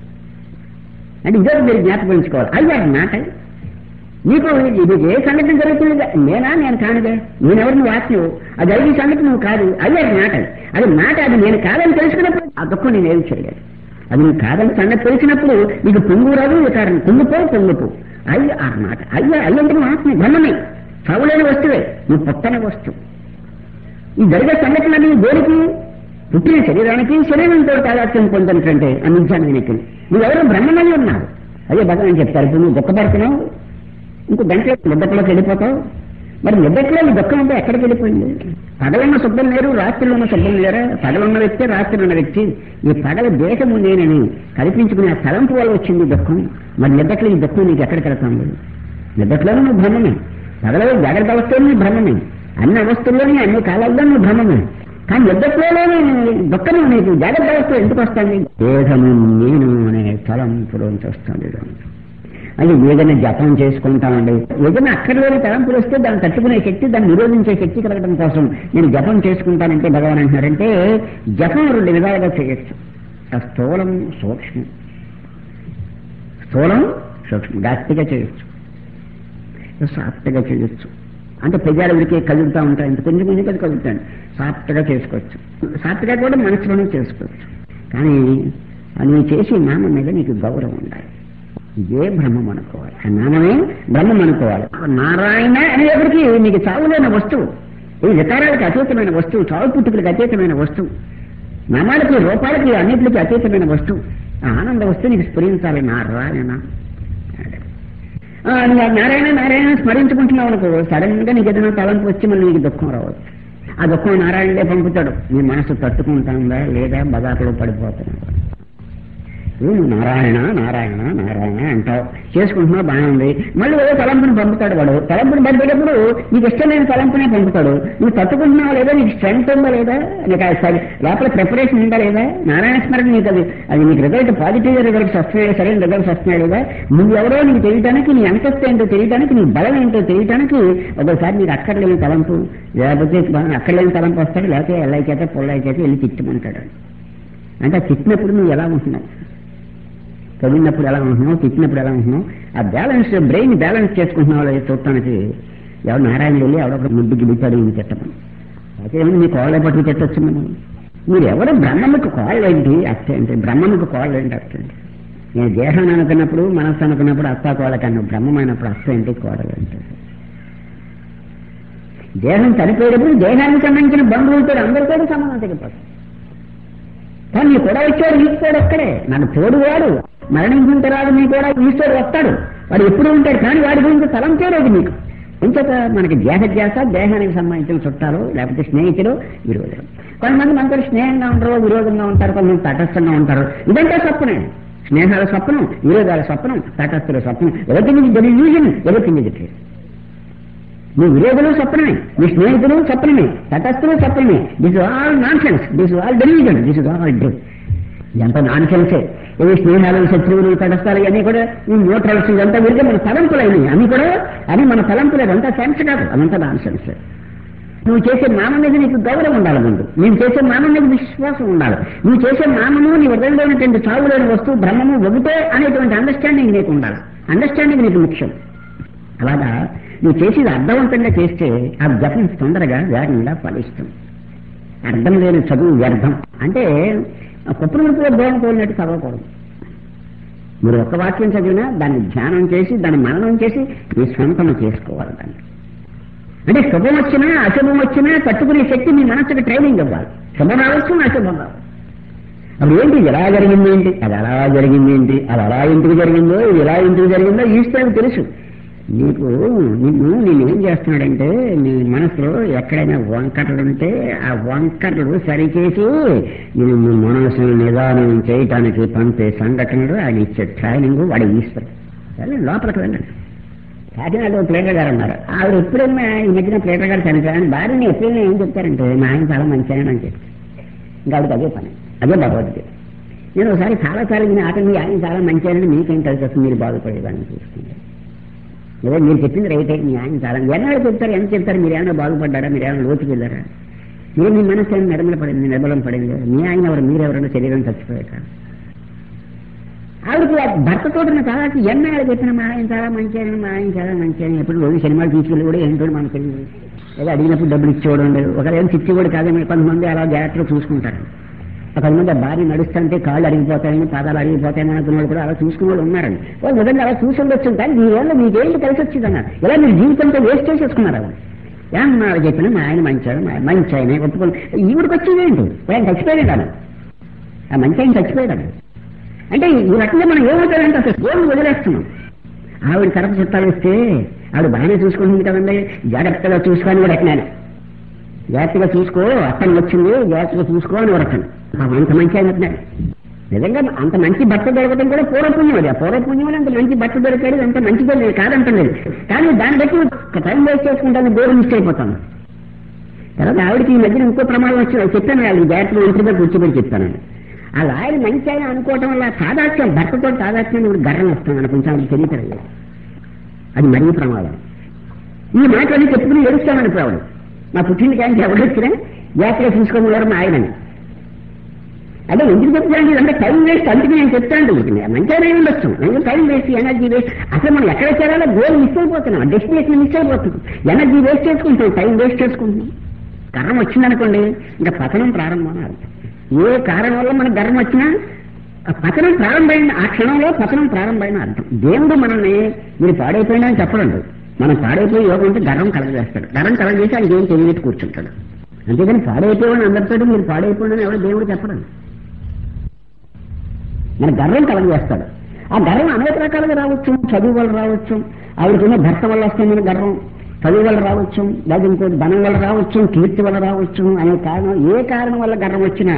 అంటే ఇదే మీరు జ్ఞాపకం అయ్యా నాట నీకు ఇది ఏ సంఘటన జరుగుతుంది నేనా నేను కానిదే నేనెవరిని వాచ్ను అది అయ్యి సంగతి నువ్వు కాదు అయ్యారు మాట అది మాట అది నేను కాదని తెలుసుకున్నప్పుడు ఆ దుఃఖం నేను ఏమి చేయలేదు అది నువ్వు కాదని సంగతి తెలిసినప్పుడు నీకు పొంగు రాదు కారణం పొంగిపో పొంగిపో అయ్య ఆ మాట అయ్యా అయ్యంటే నువ్వు ఆత్మ బ్రహ్మమే చవలేని వస్తువే నువ్వు పొత్తని వస్తువు ఈ జరిగే సంఘటనలు దేనికి పుట్టిన శరీరానికి శరీరంతో తాదాత్యం పొందనకంటే ఆ నిజానికి నువ్వెవరో బ్రహ్మమని ఉన్నావు అదే భగవాన్ చెప్తారు ఇప్పుడు నువ్వు దుఃఖపడుతున్నావు ఇంకో గంటలో నిద్దట్లోకి వెళ్ళిపోతావు మరి నిద్దట్లో నీ దుఃఖం అంటే ఎక్కడికి వెళ్ళిపోయింది పగలున్న శుద్ధం లేరు రాత్రిలో ఉన్న శుద్ధం లేరా పగలున్న వ్యక్తి రాత్రి ఉన్న వ్యక్తి ఈ పగల దేశము నేనని కల్పించుకునే ఆ తలంపు వల్ల వచ్చింది ఈ దుఃఖం మరి నిద్దట్లో ఈ దుఃఖం నీకు ఎక్కడికి వెళ్తాంది నిద్దట్లోనూ నువ్వు భ్రమమే పగల జాగ్రత్త అవస్థలో నీ భ్రమమే అన్ని అవస్థల్లోని అన్ని కాలాల్లో నువ్వు భ్రమమే కానీ నిద్దట్లోనే దుఃఖం నీకు జాగ్రత్త అవస్థ ఎందుకు వస్తుంది దేహము నేను అనే తలంపులోంచి వస్తుంది అది ఏదైనా జపం చేసుకుంటామండి ఏదైనా అక్కర్లేని తలంపులు వస్తే దాన్ని తట్టుకునే శక్తి దాన్ని నిరోధించే శక్తి కలగడం కోసం నేను జపం చేసుకుంటానంటే భగవాన్ అంటున్నారంటే జపం రెండు విధాలుగా చేయొచ్చు ఆ స్థూలం సూక్ష్మం స్థూలం సూక్ష్మం గట్టిగా చేయొచ్చు సాఫ్ట్గా చేయొచ్చు అంటే పెజాలు ఉడికే కదులుతూ ఉంటాయి ఇంత కొంచెం కొంచెం కదా కదులుతాయి సాఫ్ట్గా చేసుకోవచ్చు సాఫ్ట్గా కూడా మనసులోనే చేసుకోవచ్చు కానీ ఆ నువ్వు చేసే నామం మీద నీకు గౌరవం ఉండాలి ఇదే బ్రహ్మం అనుకోవాలి ఆ నామమే బ్రహ్మం అనుకోవాలి నారాయణ అనేప్పటికీ నీకు చావులేని వస్తువు ఈ వికారాలకు అతీతమైన వస్తువు చావు పుట్టుకలకు అతీతమైన వస్తువు నామాలకి రూపాలకి అన్నింటికి అతీతమైన వస్తువు ఆ ఆనంద వస్తువు నీకు స్ఫురించాలి నారాయణ ఆ, నువ్వు ఆ నారాయణ నారాయణ స్మరించుకుంటున్నావు అనుకో సడన్ గా నీకు ఏదైనా తలంపు వచ్చి మళ్ళీ నీకు దుఃఖం రావచ్చు ఆ దుఃఖం నారాయణే పంపుతాడు నీ మనసు తట్టుకుంటుందా లేదా బజార్లో పడిపోతున్నావు నువ్వు నారాయణ నారాయణ నారాయణ అంటావు చేసుకుంటున్నావు బాగానే ఉంది మళ్ళీ ఏదో తలంపుని పంపుతాడు వాడు తలంపుని పంపేటప్పుడు నీకు ఇష్టమైన తలంపునే పంపుతాడు నువ్వు తట్టుకుంటున్నావా లేదా నీకు స్ట్రెంగ్త్ ఉందా లేదా నీకు ఆ సరి- లోపల ప్రిపరేషన్ ఉందా లేదా నారాయణ స్మరణ నీకు అది అది నీకు రిజల్ట్ పాజిటివ్ రిజల్ట్స్ వస్తున్నాయి సరైన రిజల్ట్స్ వస్తున్నాయి లేదా నువ్వు ఎవరో నీకు తెలియటానికి నీ అంతస్తు ఏంటో తెలియటానికి నీ బలం ఏంటో తెలియటానికి ఒకసారి నీకు అక్కర్లేని తలంపు లేకపోతే అక్కర్లేని తలంపు వస్తాడు లేకపోతే ఎల్లై చేత పొల్లై చేత వెళ్ళి తిట్టమంటాడు అంటే ఆ తిట్టినప్పుడు నువ్వు ఎలా ఉంటున్నావు చదివినప్పుడు ఎలా ఉంటున్నావు తిట్టినప్పుడు ఎలా ఉంటున్నావు ఆ బ్యాలెన్స్ బ్రెయిన్ బ్యాలెన్స్ చేసుకుంటున్నావు లేదా చూడటానికి ఎవరు నారాయణ వెళ్ళి ఎవడొక ముద్దుకి బిచ్చాడు ఇది తిట్టమని అయితే ఏమన్నా మీ కోళ్ళ పట్టుకు తిట్టొచ్చు మనం మీరు ఎవరు బ్రహ్మముకు కోళ్ళు ఏంటి అత్త ఏంటి బ్రహ్మముకు కోళ్ళు ఏంటి అత్త ఏంటి నేను దేహాన్ని అనుకున్నప్పుడు మనస్సు అనుకున్నప్పుడు అత్త కోళ్ళ కన్నా బ్రహ్మమైనప్పుడు అత్త ఏంటి కోడలు ఏంటి దేహం చనిపోయేటప్పుడు దేహానికి సంబంధించిన బంధువులతో అందరితో సంబంధం తెగిపోతుంది కానీ నీ కూడా వచ్చాడు నీకు కూడా ఒక్కడే నాకు తోడు వాడు మరణించిన తర్వాత నీ కూడా ఈశ్వరుడు వస్తాడు వాడు ఎప్పుడు ఉంటాడు కానీ వాడి గురించి తలంపే లేదు నీకు ఇంకొక మనకి దేహ ధ్యాస దేహానికి సంబంధించిన చుట్టాలు లేకపోతే స్నేహితులు విరోధులు కొంతమంది మనతో స్నేహంగా ఉంటారు విరోధంగా ఉంటారు కొంతమంది తటస్థంగా ఉంటారు ఇదంటే స్వప్నే స్నేహాల స్వప్నం విరోధాల స్వప్నం తటస్థుల స్వప్నం ఎవరికింది డెలివిజన్ ఎవరికింది ట్రేస్ నీ విరోధులు స్వప్నమే నీ స్నేహితులు స్వప్నమే తటస్థులు స్వప్నమే this all nonsense this all delusion this is all dream ఇదంతా నాన్ సెన్సే ఇవి స్నేహాలు శత్రువులు తటస్థాలు ఇవన్నీ కూడా ఈ న్యూట్రల్స్ ఇదంతా వీరికి మన తలంపులైనవి అన్ని కూడా అవి మన తలంపులు అదంతా సెన్స్ కాదు అదంతా నాన్ సెన్స్ నువ్వు చేసే నామం మీద నీకు గౌరవం ఉండాలి ముందు నేను చేసే నామం మీద విశ్వాసం ఉండాలి నువ్వు చేసే నామము నీ హృదయంలో ఉన్నటువంటి చావులేని వస్తువు బ్రహ్మము ఒకటే అనేటువంటి అండర్స్టాండింగ్ నీకు ఉండాలి అండర్స్టాండింగ్ నీకు ముఖ్యం అలాగా నువ్వు చేసేది అర్థవంతంగా చేస్తే ఆ జపం తొందరగా వేగంగా ఫలిస్తుంది అర్థం లేని చదువు వ్యర్థం అంటే కుప్పలు ముప్పులో బోధన కోరినట్టు చదవకూడదు మీరు ఒక్క వాక్యం చదివినా దాన్ని ధ్యానం చేసి దాన్ని మననం చేసి మీ స్వంతం చేసుకోవాలి దాన్ని అంటే శుభం వచ్చినా అశుభం వచ్చినా తట్టుకునే శక్తి మీ మనసుకి ట్రైనింగ్ ఇవ్వాలి శుభం రావచ్చు అశుభం రావచ్చు అప్పుడు ఏంటి ఇది ఎలా జరిగింది ఏంటి అది అలా జరిగింది ఏంటి అది అలా ఎందుకు జరిగిందో ఇది ఎలా ఎందుకు జరిగిందో ఈశ్వరుడు తెలుసు నీకు నిన్ను నేనేం చేస్తున్నాడంటే నీ మనసులో ఎక్కడైనా వంకరలు ఉంటే ఆ వంకరలు సరిచేసి నేను నీ మనసును నిదానం చేయటానికి పంపే సంఘటనలు ఆయన ఇచ్చే ట్రైనింగ్ వాడి ఈశ్వరుడు వెళ్ళండి లోపలికి వెళ్ళండి కాకినాడలో ప్లేటర్ గారు ఉన్నారు ఆవిడ ఎప్పుడైనా ఈ మధ్యన ప్లేటర్ గారు చనిపోయారని భార్యని ఎప్పుడైనా ఏం చెప్తారంటే మా ఆయన చాలా మంచి ఆయన అని చెప్పి ఇంకా ఆవిడకి అదే పని అదే భగవద్గీత నేను ఒకసారి చాలాసార్లు విని ఆట మీ ఆయన చాలా మంచి ఆయనని మీకేం కలిసి వస్తుంది మీరు బాగుపడేదాన్ని చూసుకుంటే లేదా మీరు చెప్పింది రైతే మీ ఆయన చాలా ఎన్నాళ్ళు చెప్తారు ఎంత చెప్తారు మీరు ఏమైనా బాగుపడ్డారా మీరు ఏమైనా లోతుకి వెళ్ళారా మీరు మీ మనసు ఏమైనా నిర్మల పడింది నిర్మలం పడింది మీ ఆయన ఎవరు మీరెవరైనా శరీరం చచ్చిపోయాక ఆవిడకి ఆ భర్తతో ఉన్న తర్వాత ఎన్నాళ్ళు చెప్పిన మా ఆయన చాలా మంచి ఆయన మా ఆయన చాలా మంచి ఆయన ఎప్పుడు రోజు సినిమాలు తీసుకెళ్ళి కూడా ఏంటో మనకు తెలియదు ఏదో అడిగినప్పుడు డబ్బులు ఇచ్చేవాడు ఉండదు ఒకవేళ చిచ్చి కూడా కాదని కొంతమంది అలా జాగ్రత్తగా చూసుకుంటారు కొంతమంది ఆ భార్య నడుస్తుంటే కాళ్ళు అరిగిపోతాయని పాదాలు అరిగిపోతాయని అనుకున్న వాళ్ళు కూడా అలా చూసుకునే వాళ్ళు ఉన్నారండి వాళ్ళు నిజంగా అలా చూసి ఉండొచ్చు కానీ మీ వల్ల మీకేంటి కలిసి వచ్చింది అన్నారు ఇలా మీరు జీవితంతో వేస్ట్ చేసేసుకున్నారు అలా ఏమన్నారు చెప్పిన మా ఆయన మంచి ఆయన, మా ఆయన మంచి ఆయన ఒప్పుకొని ఈవిడికి వచ్చేది ఏంటి ఆయన చచ్చిపోయాడు అలా ఆ మంచి ఆయన చచ్చిపోయాడు అంటే ఈ రకంగా మనం ఏమవుతాడంటే అసలు ఫోన్ వదిలేస్తున్నాం ఆవిడ కరప చుట్టాలు వస్తే ఆవిడ బాగానే చూసుకుంటుంది కదండి జాగ్రత్తగా చూసుకొని కూడా ఎట్లా జాగ్రత్తగా చూసుకో అత్తని వచ్చింది జాగ్రత్తగా చూసుకో అని వరకండి అంత మంచి ఆయన అంటున్నాడు నిజంగా అంత మంచి భర్త దొరకడం కూడా పూర్వపుణ్యం అది ఆ పూర్వపుణ్యం అంత మంచి భర్త దొరికాడు అంత మంచిదే లేదు కాదంటలేదు కానీ దాన్ని బట్టి ఒక టైం వేస్ట్ చేసుకుంటాను దూరం మిస్ అయిపోతాను తర్వాత ఆవిడకి ఈ మధ్యన ఇంకో ప్రమాదం వచ్చింది చెప్పాను వాళ్ళకి జాగ్రత్తగా ఒంటరిగా కూర్చోబెట్టి చెప్తాను ఆ లాయర్ మంచి ఆయన అనుకోవటం వల్ల తాదాత్యం భర్తతో తాదాత్యం ఇప్పుడు గర్రం వస్తుంది కొంచెం ఆవిడకి తెలియటలేదు అది మరీ ప్రమాదం ఈ మాటలన్నీ చెప్పుకుని ఏడుస్తామని ఆవిడ మా పుట్టింది కానీ ఎవరు వచ్చినా జాగ్రత్తగా చూసుకోమన్నారు మా ఆయనని అదే ఎందుకు చెప్తాండి అంటే టైం వేస్ట్ అందుకే నేను చెప్తాను మంచిగానే ఉండొచ్చు నేను టైం వేస్ట్ ఎనర్జీ వేస్ట్ అసలు మనం ఎక్కడ చేరాలో గోల్ మిస్ అయిపోతున్నాం డెస్టినేషన్ మిస్ అయిపోతుంది ఎనర్జీ వేస్ట్ చేసుకుంటాం టైం వేస్ట్ చేసుకుంటున్నాం గర్వం వచ్చిందనుకోండి ఇంకా పతనం ప్రారంభం అని అర్థం ఏ కారణం వల్ల మనకు గర్వం వచ్చినా ఆ పతనం ప్రారంభమైన ఆ క్షణంలో పతనం ప్రారంభమైన అర్థం దేవుడు మనల్ని మీరు పాడైపోయినా అని చెప్పడండి మనం పాడైపోయి యోగం ఉంటే గర్వం కలగజేస్తాడు గర్వం కలగజేసి ఆయన ఏం తెలియదు కూర్చుంటాడు అంతేగాని పాడైపోయిన అందరితో మీరు పాడైపోయిన ఎవరు దేవుడు చెప్పడం మన గర్వం కలగజేస్తాడు ఆ గర్వం అనేక రకాలుగా రావచ్చు చదువు వల్ల రావచ్చు ఆవిడకున్న భర్త వల్ల వస్తుంది గర్వం చదువు వల్ల రావచ్చు లేదా ఇంకోటి ధనం వల్ల రావచ్చు కీర్తి వల్ల రావచ్చు అనే కారణం ఏ కారణం వల్ల గర్వం వచ్చినా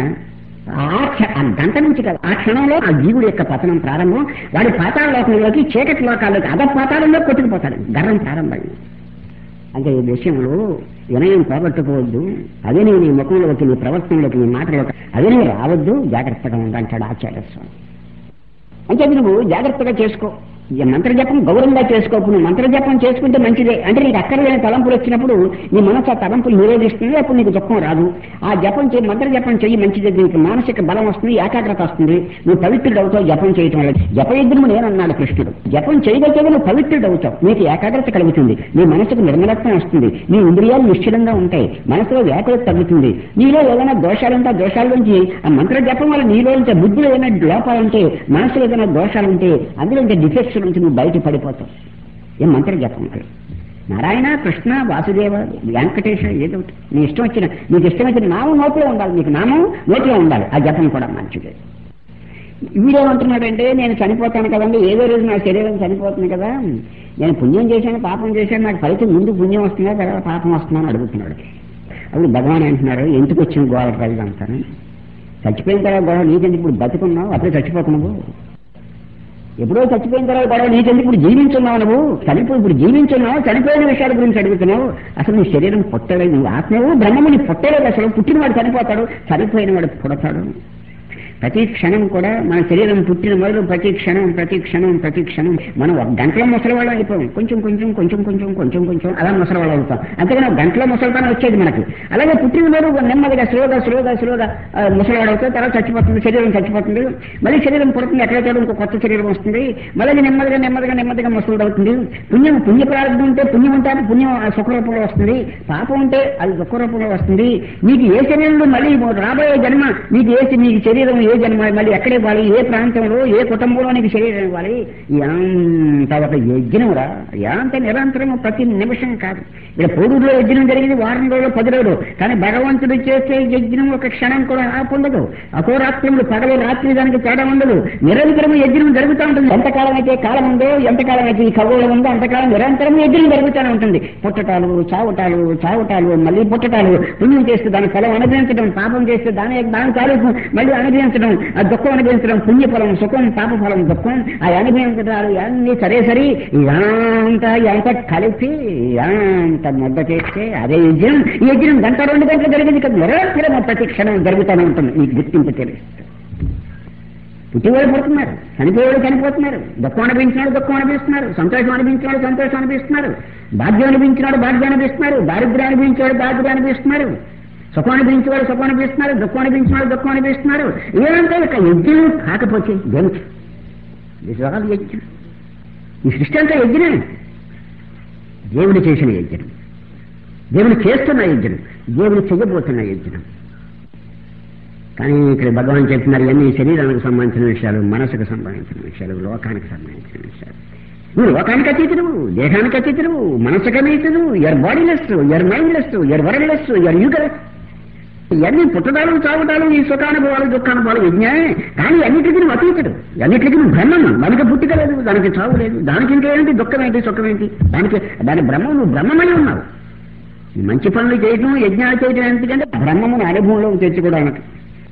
ఆ క్ష- ఆ గంట నుంచి కాదు ఆ క్షణంలో ఆ జీవుడి యొక్క పతనం ప్రారంభం వాడి పాతాళ లోకంలోకి చీకటి లోకాల్లోకి అద పాతాళంలో కొట్టుకుపోతాడు గర్వం ప్రారంభమైంది అంటే ఈ విషయంలో వినయం పోగొట్టుకోవద్దు అదే నీ ముఖంలోకి నీ ప్రవర్తనలోకి నీ మాటలోకి అదే నీ రావద్దు జాగ్రత్తగా ఉండంటాడు ఆచార్య స్వామి అంటే నువ్వు జాగ్రత్తగా చేసుకో ఈ మంత్రజపం గౌరవంగా చేసుకోకు నువ్వు మంత్రజపం చేసుకుంటే మంచిదే అంటే నీకు అక్కర్లేని తలంపులు వచ్చినప్పుడు నీ మనసు ఆ తలంపులు నిరోధిస్తుంది అప్పుడు నీకు దుఃఖం రాదు ఆ జపం చేయి మంత్రజపం చెయ్యి మంచిదే నీకు మానసిక బలం వస్తుంది ఏకాగ్రత వస్తుంది నువ్వు పవిత్రుడు అవుతావు జపం చేయటం వల్ల జపయుద్ధము నేనన్నాడు కృష్ణుడు జపం చేయగలిగే నువ్వు పవిత్రుడు అవుతావు నీకు ఏకాగ్రత కలుగుతుంది నీ మనసుకు నిర్మలత్వం వస్తుంది నీ ఇంద్రియాలు నిశ్చలంగా ఉంటాయి మనసులో వ్యాకులత తగ్గుతుంది నీలో ఏదైనా దోషాలుంటే ఆ దోషాల నుంచి ఆ మంత్ర జపం వల్ల నీలో ఉంటే బుద్ధిలో ఏదైనా లోపాలుంటే మనసులో ఏదైనా దోషాలుంటే అందులో ఉంటే డిఫెక్ట్స్ నుంచి నువ్వు బయట పడిపోతావు ఏం మంత్ర జపం అది నారాయణ కృష్ణ వాసుదేవ వెంకటేశ ఏదో ఒకటి. నీ ఇష్టం వచ్చిన నీకు ఇష్టం వచ్చిన నామం నోట్లో ఉండాలి నీకు నామం నోట్లో ఉండాలి ఆ జపం కూడా మంచిదే వీడేమంటున్నాడంటే నేను చనిపోతాను కదండి ఏదో రోజు నా శరీరం చనిపోతుంది కదా నేను పుణ్యం చేశాను పాపం చేశాను నాకు ఫలితం ముందు పుణ్యం వస్తుందా తర్వాత పాపం వస్తుందా అని అడుగుతున్నాడు అప్పుడు భగవాన్ అంటున్నారు ఎందుకు వచ్చిన గోడ రైలు అంటాను చచ్చిపోయిన తర్వాత గొడవ నీకెందుకు ఇప్పుడు బతుకున్నావు అప్పుడే చచ్చిపోతున్నావు ఎప్పుడో చచ్చిపోయిన తర్వాత గొడవ నీకెందుకు ఇప్పుడు జీవించున్నావు నువ్వు చనిపో ఇప్పుడు జీవించున్నావు చనిపోయిన విషయాల గురించి అడుగుతున్నావు అసలు నీ శరీరం పుట్టలేదు నువ్వు ఆత్మవు బ్రహ్మము నీ పుట్టలేదు అసలు పుట్టినవాడు చనిపోతాడు చనిపోయిన వాడు పుడతాడు ప్రతి క్షణం కూడా మన శరీరం పుట్టిన మొదలు ప్రతి క్షణం ప్రతి క్షణం ప్రతి క్షణం మనం ఒక గంటలో ముసలివాళ్ళం అయిపోయాం కొంచెం కొంచెం కొంచెం కొంచెం కొంచెం కొంచెం అలా ముసలివాళ్ళం అవుతాం అంతేగాని ఒక గంటలో ముసలితనం వచ్చేది మనకి అలాగే పుట్టిన మొదలు నెమ్మదిగా స్లోగా స్లోగా స్లోగా ఆ, ముసలివాడు అవుతాయి తర్వాత చచ్చిపోతుంది శరీరం చచ్చిపోతుంది మళ్ళీ శరీరం పుడుతుంది ఎక్కడైతే ఇంకో కొత్త శరీరం వస్తుంది మళ్ళీ అది నెమ్మదిగా నెమ్మదిగా నెమ్మదిగా ముసలుడు అవుతుంది పుణ్యం పుణ్య ప్రారంభం ఉంటే పుణ్యం ఉంటే అది పుణ్యం ఆ సుఖ రూపంలో వస్తుంది పాపం ఉంటే అది దుఃఖ రూపంలో వస్తుంది నీకు ఏ శరీరంలో మళ్ళీ రాబోయే జన్మ నీకు ఏ నీకు శరీరం ఏ జన్మ మళ్ళీ ఎక్కడ ఇవ్వాలి ఏ ప్రాంతంలో ఏ కుటుంబంలో నీకు శరీరం ఇవ్వాలి ఎంత ఒక యజ్ఞం రా ఎంత నిరంతరం ప్రతి నిమిషం కాదు ఇక్కడ పొడుగులో యజ్ఞం జరిగింది వారం రోజులు పది రోజులు కానీ భగవంతుడు చేసే యజ్ఞం ఒక క్షణం కూడా ఆపుండదు అహోరాత్రములు పగలు రాత్రి దానికి తేడా ఉండదు నిరంతరం యజ్ఞం జరుగుతూ ఉంటుంది ఎంతకాలం అయితే కాలం ఉందో ఎంతకాలం అయితే ఈ ఖగోళం ఉందో అంతకాలం నిరంతరం యజ్ఞం జరుగుతూనే ఉంటుంది పుట్టటాలు చావటాలు చావటాలు మళ్ళీ పుట్టటాలు పుణ్యం చేస్తే దాని ఫలం అనుభవించడం పాపం చేస్తే దాని దాని తాలూకు మళ్ళీ అనుభవించడం ఆ దుఃఖం అనుభవించడం పుణ్యఫలం సుఖం పాపఫలం దుఃఖం ఆ అనుభవించడాలు అన్ని సరే సరి ఎంత ఎంత కలిపి ఎంత ముద్ద చేస్తే అదే యజ్ఞం ఈ యజ్ఞం గంట రెండు గంటలు జరిగింది కదా నిరంతరం ప్రతి క్షణం జరుగుతూనే ఉంటుంది ఈ గుర్తింపు తెలుస్తుంది పుట్టివాడు పుడుతున్నారు చనిపోయేవాడు చనిపోతున్నారు దుఃఖం అనిపించినాడు దుఃఖం అనిపిస్తున్నారు సంతోషం అనిపించినాడు సంతోషం అనిపిస్తున్నారు భాగ్యం అనిపించినాడు భాగ్యం అనిపిస్తున్నారు దారిద్ర్యం అనిపించేవాడు దారిద్ర్యం అనిపిస్తున్నారు సుఖం అనిపించేవాడు సుఖం అనిపిస్తున్నారు దుఃఖం అనిపించినాడు దుఃఖం అనిపిస్తున్నారు ఏమంటే ఇక యజ్ఞం కాకపోతే దేనికి దిస్ ఆల్ యజ్ఞం ఈ సృష్టి అంతా యజ్ఞమే దేవుడు చేసిన యజ్ఞం దేవుడు చేస్తున్న యజ్ఞం దేవుడు చెయ్యబోతున్న యజ్ఞం కానీ ఇక్కడ భగవాన్ చెప్తున్నారు ఇవన్నీ శరీరానికి సంబంధించిన విషయాలు మనసుకు సంబంధించిన విషయాలు లోకానికి సంబంధించిన విషయాలు నువ్వు లోకానికి అతీతుడు దేహానికి అతీతుడు మనసుకు అతీతుడు you're bodyless you're mindless you're worldless you're yugaless ఇవన్నీ పుట్టడాలు చావటాలు ఈ సుఖానుభవాలు దుఃఖానుభవాలు యజ్ఞమే కానీ అన్నిటికీ నువ్వు అతీతుడు అన్నిటికీ నువ్వు బ్రహ్మను దానికి పుట్టుక లేదు దానికి చావు లేదు దానికి ఇంకేంటి దుఃఖం ఏంటి సుఖం ఏంటి దానికి దాని బ్రహ్మం నువ్వు బ్రహ్మమై ఉన్నావు ఈ మంచి పనులు చేయటం యజ్ఞాలు చేయటం ఎందుకంటే బ్రహ్మమును అనుభవంలోకి తెచ్చుకోవడానికి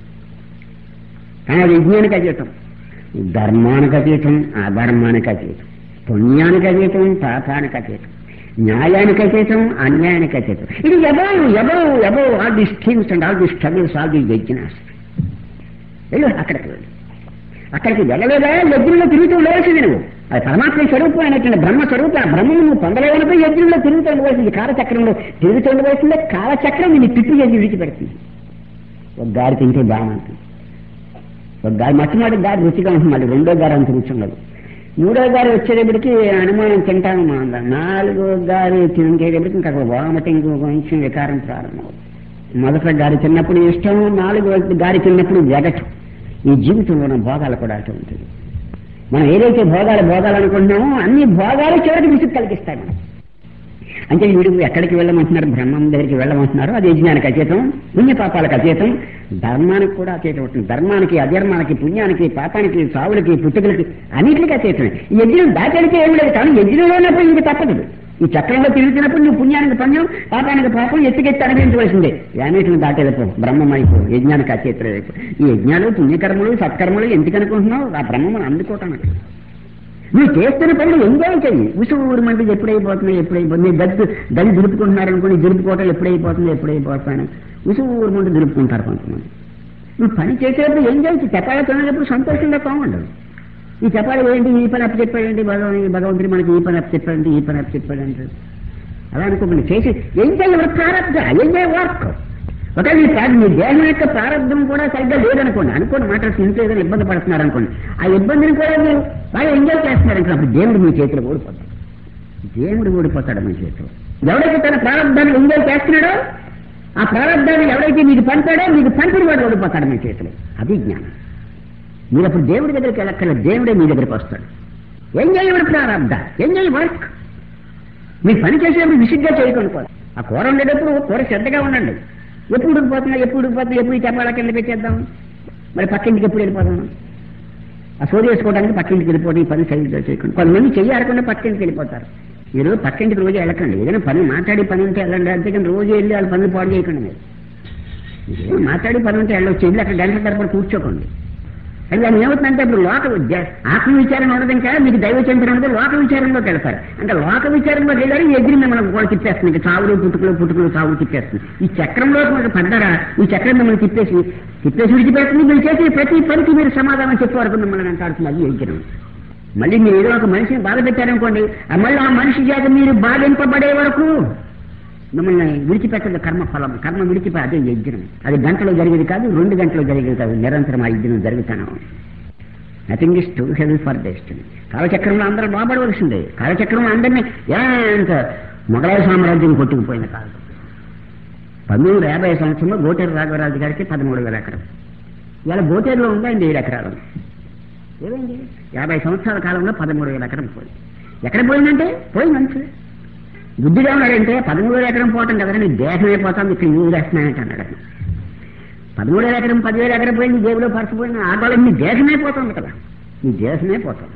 కానీ అది యజ్ఞానికి అతీతం ధర్మానికి అతీతం అధర్మానికి అతీతం పుణ్యానికి అతీతం పాపానికి అతీతం న్యాయానికి అతీతం అన్యాయానికి అతీతం ఇది above above above all these things and all these struggles all these యజ్ఞాస్ వెళ్ళు అక్కడికి వెళ్ళు అక్కడికి వెళ్ళలేదా యజ్ఞంలో తిరుగుతూ ఉండవలసింది నువ్వు అది పరమాత్మ స్వరూపం అయినటువంటి బ్రహ్మ స్వరూపం ఆ బ్రహ్మను నువ్వు పొందలేవనుకో యజ్ఞంలో తిరుగుతూ ఉండవలసింది కాలచక్రంలో తిరుగుతూ ఉండవలసిందే కాలచక్రం నిన్ను తిప్పి చేసి విడిచిపెడుతుంది ఒక గారి తింటే బాగుంటుంది ఒక గారి మొట్టమొదటి గారి రుచిగా ఉంటుంది మళ్ళీ రెండో గారి అంత రుచి ఉండదు మూడో గారి వచ్చేటప్పటికి అనుమానం తింటాను మా అందరం. నాలుగో గారి తినేటప్పటికి ఇంకా వామటింగ్ కొంచెం వికారం ప్రారంభమవుతుంది మొదట గారి తిన్నప్పుడు ఇష్టం నాలుగో గారి తిన్నప్పుడు వెగటం ఈ జీవితంలో ఉన్న భోగాలు కూడా అటు ఉంటుంది మనం ఏదైతే భోగాలు భోగాలు అనుకుంటున్నామో అన్ని భోగాలు చివరికి విసుగు కలిగిస్తాయి మనం అంటే వీడు ఎక్కడికి వెళ్ళమంటున్నారు బ్రహ్మం దగ్గరికి వెళ్ళమంటున్నారు అది యజ్ఞానికి అతీతం పుణ్య పాపాలకు అతీతం ధర్మానికి కూడా అతీతం అవుతుంది ధర్మానికి అధర్మానికి పుణ్యానికి పాపానికి సావులకి పుట్టుకలకి అన్నింటికి అతీతమే ఈ యజ్ఞం దాటానికి ఏం లేదు కానీ యజ్ఞంలో ఉన్నప్పుడు ఇంక తప్పదు ఈ చక్రంలో తిరుగుతున్నప్పుడు నువ్వు పుణ్యానికి పుణ్యం పాపానికి పాపం ఎత్తుకెత్తి అనుభవించవలసిందే అన్నిటిని దాటేదపో బ్రహ్మమైపో యజ్ఞానికి అచేతమైపో ఈ యజ్ఞాలు పుణ్యకర్మలు సత్కర్మలు ఎందుకు అనుకుంటున్నావు ఆ బ్రహ్మను అందుకోవటానికి నువ్వు చేస్తున్న పనులు ఎంజాయ్ చెయ్యి ఉసురు మంది ఎప్పుడైపోతున్నాయి ఎప్పుడైపోతుంది దగ్గు దగి దులుపుకుంటున్నారు అనుకోండి దులుపుకోవటం ఎప్పుడైపోతుంది ఎప్పుడైపోతాను ఉసురు మంది దులుపుకుంటారు కొంతమంది నువ్వు పని చేసేటప్పుడు ఎంజాయ్ చేయి చపాల తినేటప్పుడు సంతోషంగా కావండు ఈ చపాలి ఏంటి ఈ పని అప్పు చెప్పాడండి భగవంతుడు భగవంతుడు మనకి ఈ పని అప్పు చెప్పాడంటే ఈ పని అప్పు చెప్పాడంటే అలా అనుకోకుండా చేసి ఎంజాయ్ ఎవరు ప్రారంభ ఎంజాయ్ వర్క్ ఒకవేళ మీ ప్రా- మీ దేహం యొక్క ప్రారంభం కూడా సరిగ్గా లేదనుకోండి అనుకోండి మాట్లాడుతూ ఇంట్లో ఏదైనా ఇబ్బంది పడుతున్నారు అనుకోండి ఆ ఇబ్బందిని కూడా మీరు బాగా ఎంజాయ్ చేస్తున్నారు అనుకోండి అప్పుడు దేవుడు మీ చేతిలో ఓడిపోతాడు దేవుడు ఓడిపోతాడు మీ చేతిలో ఎవడైతే తన ప్రారంభాన్ని ఎంజాయ్ చేస్తున్నాడో ఆ ప్రారంభాన్ని ఎవడైతే మీకు పంపాడో మీకు పంపిన వాడు ఓడిపోతాడు మీ చేతిలో అది జ్ఞానం మీరు అప్పుడు దేవుడి దగ్గరికి వెళ్ళక్కర్ల దేవుడే మీ దగ్గరికి వస్తాడు ఎంజాయ్ యువర్ ప్రారంభ ఎంజాయ్ వర్క్ మీరు పని చేసేటప్పుడు విసిగ్గా చేయకుండా కూడా ఆ కూర ఉండేటప్పుడు కూర శ్రద్ధగా ఉండండి ఎప్పుడు ఉడికిపోతున్నా ఎప్పుడు ఉడికిపోతున్నా ఎప్పుడు ఈ చెప్పాలా కింద పెట్టేద్దాం మరి పక్కింటికి ఎప్పుడు వెళ్ళిపోదాం ఆ సోది వేసుకోవడానికి పక్కింటికి వెళ్ళిపోవడం ఈ పని సరిగ్గా చేయకుండా కొంతమంది చెయ్యారకుండా పక్కింటికి వెళ్ళిపోతారు మీరు పక్కింటికి రోజు వెళ్ళకండి ఏదైనా పని మాట్లాడి పని ఉంటే వెళ్ళండి అంతేకాని రోజు వెళ్ళి వాళ్ళ పనులు పాడు చేయకండి మీరు ఏదైనా మాట్లాడి పని ఉంటే వెళ్ళొచ్చు వెళ్ళి అక్కడ గంటల తరపున కూర్చోకండి అది దాని ఏమవుతుందంటే ఇప్పుడు లోక జ- ఆత్మ విచారం ఉండదు ఇంకా మీకు దైవ చింతన ఉండదు లోక విచారంలోకి వెళ్తారు అంటే లోక విచారంలోకి వెళ్ళారు ఈ ఎగిరి మిమ్మల్ని కూడా తిప్పేస్తుంది ఇంకా చావులు పుట్టుకలు పుట్టుకలు చావులు తిప్పేస్తుంది ఈ చక్రంలో మీకు పడ్డారా ఈ చక్రం మిమ్మల్ని తిప్పేసి తిప్పేసి విడిచిపెడుతుంది మీరు చేసే ప్రతి పనికి మీరు సమాధానం చెప్పే వరకు మిమ్మల్ని అంటాడుతుంది అది యజ్ఞం మళ్ళీ మీరు ఏదో ఒక మనిషిని బాధ పెట్టారనుకోండి ఆ మళ్ళీ ఆ మనిషి చేత మీరు బాధింపబడే వరకు మిమ్మల్ని విడిచిపెట్టదు కర్మ ఫలం కర్మ విడిచిపోయి అదే యజ్ఞం అది గంటలో జరిగేది కాదు రెండు గంటలో జరిగేది కాదు నిరంతరం ఆ యజ్ఞం జరుగుతాను nothing is too heavy for destiny కాలచక్రంలో అందరూ లోబడవలసిందే కాలచక్రంలో అందరినీ ఎంత మొఘలాయ సామ్రాజ్యం కొట్టుకుపోయిన కాలం పంతొమ్మిది వందల యాభై సంవత్సరంలో గోటేరు రాఘవరాజు గారికి పదమూడు వేల ఎకరం ఇవాళ గోటేరులో ఉందండి ఏడు ఎకరాలు ఏమైంది యాభై సంవత్సరాల కాలంలో పదమూడు వేల ఎకరం పోయింది ఎక్కడ పోయిందంటే పోయింది మంచి బుద్ధిగా ఉన్నాడంటే పదమూడు వేల ఎకరం పోవటం కదా నీ దేశమే పోతాం ఇక్కడ యూజ్ చేస్తున్నాయంటే అన్నాడు ఆయన. పదమూడు వేల ఎకరం పదివేల ఎకరం పోయింది జేబులో పరచిపోయిన ఆటోలో నీ దేశమే పోతుంది కదా నీ దేశమే పోతుంది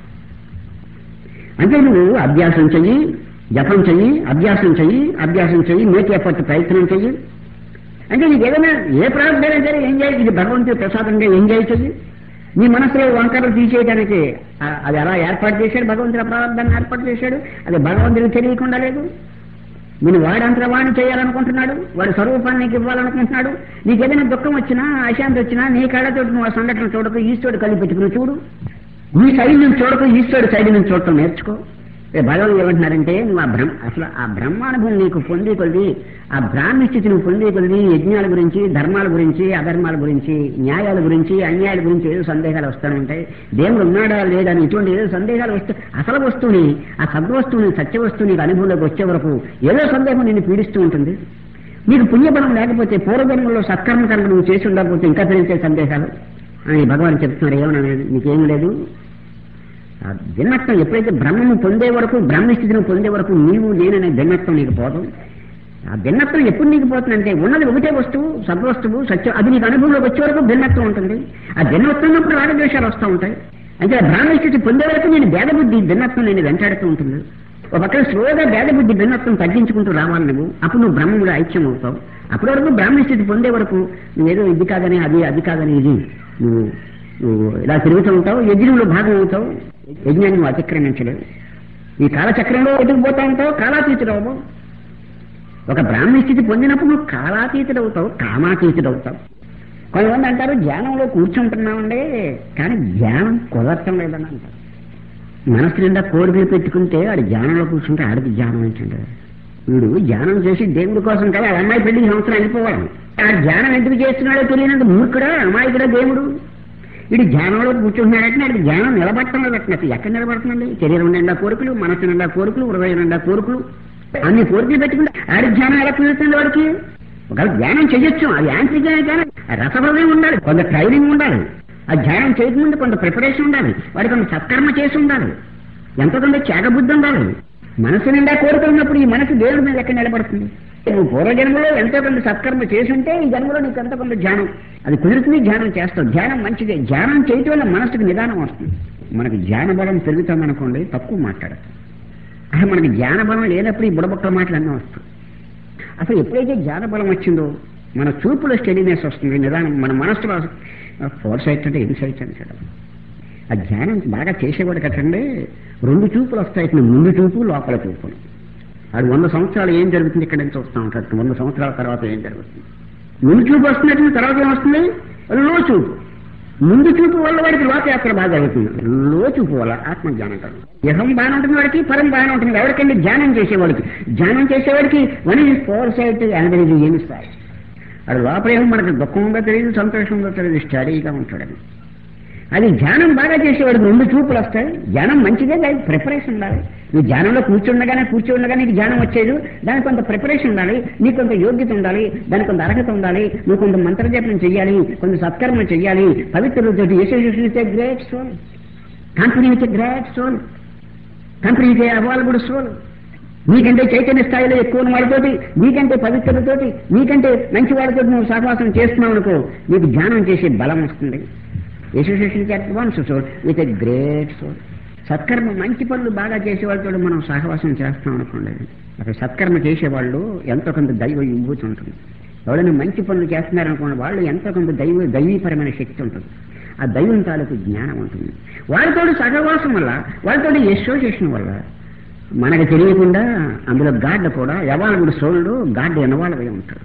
అంటే నువ్వు అభ్యాసం చెయ్యి జపం చెయ్యి అభ్యాసం చెయ్యి అభ్యాసం చెయ్యి మేక్ ఎఫర్ట్ ప్రయత్నం చెయ్యి అంటే నీకు ఏదైనా ఏ ప్రారంభమైనా సరే ఎంజాయ్ ఇది భగవంతుడి ప్రసాదంగా ఎంజాయ్ చెయ్యి నీ మనసులో వంకరలు తీసేయడానికి ఆ- అది ఎలా ఏర్పాటు చేశాడు భగవంతుడి ప్రారంభాన్ని ఏర్పాటు చేశాడు అది భగవంతుడికి తెలియకుండా లేదు నేను వాడంతా వాడిని చేయాలనుకుంటున్నాడు వాడి స్వరూపాన్ని నీకు ఇవ్వాలనుకుంటున్నాడు నీకు ఏదైనా దుఃఖం వచ్చినా అశాంతి వచ్చినా నీ కళ్ళతో నువ్వు ఆ సంఘటన చూడకు ఈశ్వరుడు కలిపి పెట్టుకుని చూడు నీ సైడ్ నుంచి చూడకు ఈశ్వరుడు సైడ్ నుంచి చూడటం నేర్చుకో ఏ భగవాన్ ఏమంటున్నారంటే నువ్వు ఆ బ్రహ్మ అసలు ఆ బ్రహ్మానుభవం నీకు పొందే కొద్ది ఆ బ్రాహ్మీ స్థితి నువ్వు పొందే కొద్ది యజ్ఞాల గురించి ధర్మాల గురించి అధర్మాల గురించి న్యాయాల గురించి అన్యాయాల గురించి ఏదో సందేహాలు వస్తూనే ఉంటాయి దేవుడు ఉన్నాడా లేదా అని ఇటువంటి ఏదో సందేహాలు వస్తూ అసలు వస్తువుని ఆ సద్వస్తువుని సత్య వస్తువు నీకు అనుభవంలోకి వచ్చే వరకు ఏదో సందేహం నిన్ను పీడిస్తూ ఉంటుంది నీకు పుణ్యబలం లేకపోతే పూర్వజన్మలో సత్కర్మ కనుక నువ్వు చేసి ఉండకపోతే ఇంకా పెరిగే సందేహాలు అని భగవాన్ చెప్తున్నారు ఏమన్నా నీకేం లేదు ఆ భిన్నత్వం ఎప్పుడైతే బ్రహ్మను పొందే వరకు బ్రహ్మస్థితిని పొందే వరకు నీవు నేననే భిన్నత్వం నీకు పోదు ఆ భిన్నత్వం ఎప్పుడు నీకు పోతుందంటే ఉన్నది ఒకటే వస్తువు సద్వస్తువు సత్యం అది నీకు అనుభవంలోకి వచ్చే వరకు భిన్నత్వం ఉంటుంది ఆ భిన్నత్వం ఉన్నప్పుడు రాగద్వేషాలు వస్తూ ఉంటాయి అంటే ఆ బ్రాహ్మణస్థితి పొందే వరకు నేను భేదబుద్ధి భిన్నత్వం నేను వెంటాడుతూ ఉంటుంది ఒక పక్కన స్లోగా భేదబుద్ధి భిన్నత్వం తగ్గించుకుంటూ రావాలి నువ్వు అప్పుడు నువ్వు బ్రహ్మముడు ఐక్యం అవుతావు అప్పటి వరకు బ్రాహ్మణస్థితి పొందే వరకు నువ్వేదో ఇది కాదని అది అది కాదని ఇది నువ్వు నువ్వు ఇలా తిరుగుతూ ఉంటావు యజ్ఞంలో భాగం అవుతావు యజ్ఞాన్ని నువ్వు అతిక్రమించలేవు ఈ కాలచక్రంలో ఎదుగుపోతా ఉంటావు కాలాతీతుడవు ఒక బ్రాహ్మణ స్థితి పొందినప్పుడు నువ్వు కాలాతీతుడవుతావు కామాతీతుడవుతావు కొంతమంది అంటారు ధ్యానంలో కూర్చుంటున్నామండి కానీ ధ్యానం కుదరటం లేదని అంటారు మనసు నిండా కోరికలు పెట్టుకుంటే ఆడు ధ్యానంలో కూర్చుంటే ఆడికి ధ్యానం ఏంటంటే వీడు ధ్యానం చేసి దేవుడి కోసం కదా ఆ అమ్మాయి పెళ్లి సంవత్సరం వెళ్ళిపోవాలి ఆ ధ్యానం ఎందుకు చేస్తున్నాడో తెలియనంత మూర్ఖుడా అమాయకుడా దేవుడు ఇది ధ్యానంలో కూర్చుంటున్నాడంటే నాకు ధ్యానం నిలబడటం లేదట్టు ఎక్కడ నిలబడుతుందండి శరీరం నిండా కోరికలు మనసు నిండా కోరికలు హృదయం నిండా కోరికలు అన్ని కోరికలు పెట్టుకుంటే ఆడి ధ్యానం ఎలా కుదురుతుంది వాడికి ఒకవేళ ధ్యానం చేయొచ్చు అది యాంత్రికమే కానీ ఆ రసహృదయం ఉండాలి కొంత ట్రైనింగ్ ఉండాలి ఆ ధ్యానం చేయకముందు కొంత ప్రిపరేషన్ ఉండాలి వాడి కొంత సత్కర్మ చేసి ఉండాలి ఎంతో కొంత త్యాగబుద్ధి ఉండాలి మనసు నిండా కోరుకున్నప్పుడు ఈ మనసు దేవుడి మీద ఎక్కడ నిలబడుతుంది నువ్వు పూర్వజన్మలో ఎంతో కొంత సత్కర్మ చేసి ఉంటే ఈ జన్మలో నీకు ఎంతో కొంత ధ్యానం అది కుదురుతుంది ధ్యానం చేస్తావు ధ్యానం మంచిదే ధ్యానం చేయటం వల్ల మనసుకు నిదానం వస్తుంది మనకి ధ్యాన బలం పెరుగుతాం అనుకోండి తక్కువ మాట్లాడతాం అసలు మనకి ధ్యాన బలం లేనప్పుడు ఈ బుడబొక్కల మాటలు అన్నీ వస్తాయి అసలు ఎప్పుడైతే ధ్యాన బలం వచ్చిందో మన చూపులో స్టడీనెస్ వస్తుంది నిదానం మన మనసులో ఫోర్ సైట్ అంటే ఇన్సైట్ అని చెప్పడం ఆ ధ్యానం బాగా చేసేవాడు కట్టండి రెండు చూపులు వస్తాయి ఇట్లా ముందు చూపు లోపల చూపు అది వంద సంవత్సరాలు ఏం జరుగుతుంది ఇక్కడ నుంచి చూస్తూ ఉంటాడు వంద సంవత్సరాల తర్వాత ఏం జరుగుతుంది ముందు చూపు వస్తున్నట్టు తర్వాత ఏం వస్తుంది లో చూపు ముందు చూపు వల్ల వాడికి లోకయాత్ర బాగా జరుగుతుంది లో చూపు వల్ల ఆత్మజ్ఞానం కాదు యహం బాగానే ఉంటుంది వాడికి పరం బాగానే ఉంటుంది ఎవరికండి ధ్యానం చేసేవాడికి ధ్యానం చేసేవాడికి one is foresight and ఇది ఏమి స్థాయి అది లోపలేమో మనకు దుఃఖం ఉందో తెలియదు సంతోషం ఉందో తెలియదు స్టడీగా ఉంటాడని అది ధ్యానం బాగా చేసేవాడికి రెండు చూపులు వస్తాయి ధ్యానం మంచిదే దానికి ప్రిపరేషన్ ఉండాలి నువ్వు ధ్యానంలో కూర్చుండగానే కూర్చుండగా నీకు ధ్యానం వచ్చేది దానికి కొంత ప్రిపరేషన్ ఉండాలి నీకు కొంత యోగ్యత ఉండాలి దానికి కొంత అర్హత ఉండాలి నువ్వు కొంత మంత్రజపం చెయ్యాలి కొంత సత్కర్మ చెయ్యాలి పవిత్రులతో యశస్సు great soul company with great soul company available soul నీకంటే చైతన్య స్థాయిలో ఎక్కువ ఉన్న వాడితోటి నీకంటే పవిత్రులతోటి నీకంటే మంచి వాడితో నువ్వు సహవాసం చేస్తున్నావు అనుకో నీకు ధ్యానం చేసే బలం వస్తుంది association advance soul with a great soul సత్కర్మ మంచి పనులు బాగా చేసేవాళ్ళతో మనం సహవాసం చేస్తాం అనుకోండి అక్కడ సత్కర్మ చేసేవాళ్ళు ఎంతో కొంత దైవ విభూతి ఉంటుంది ఎవరైనా మంచి పనులు చేస్తున్నారనుకోండి వాళ్ళు ఎంతో కొంత దైవ దైవీపరమైన శక్తి ఉంటుంది ఆ దైవం తాలూకు జ్ఞానం ఉంటుంది వాళ్ళతో సహవాసం వల్ల వాళ్ళతో అసోసియేషన్ వల్ల మనకు తెలియకుండా అందులో గాడ్డ కూడా యవాలగుడు సోళ్ళు గాడ్డ ఎనవాళ్ళవై ఉంటాడు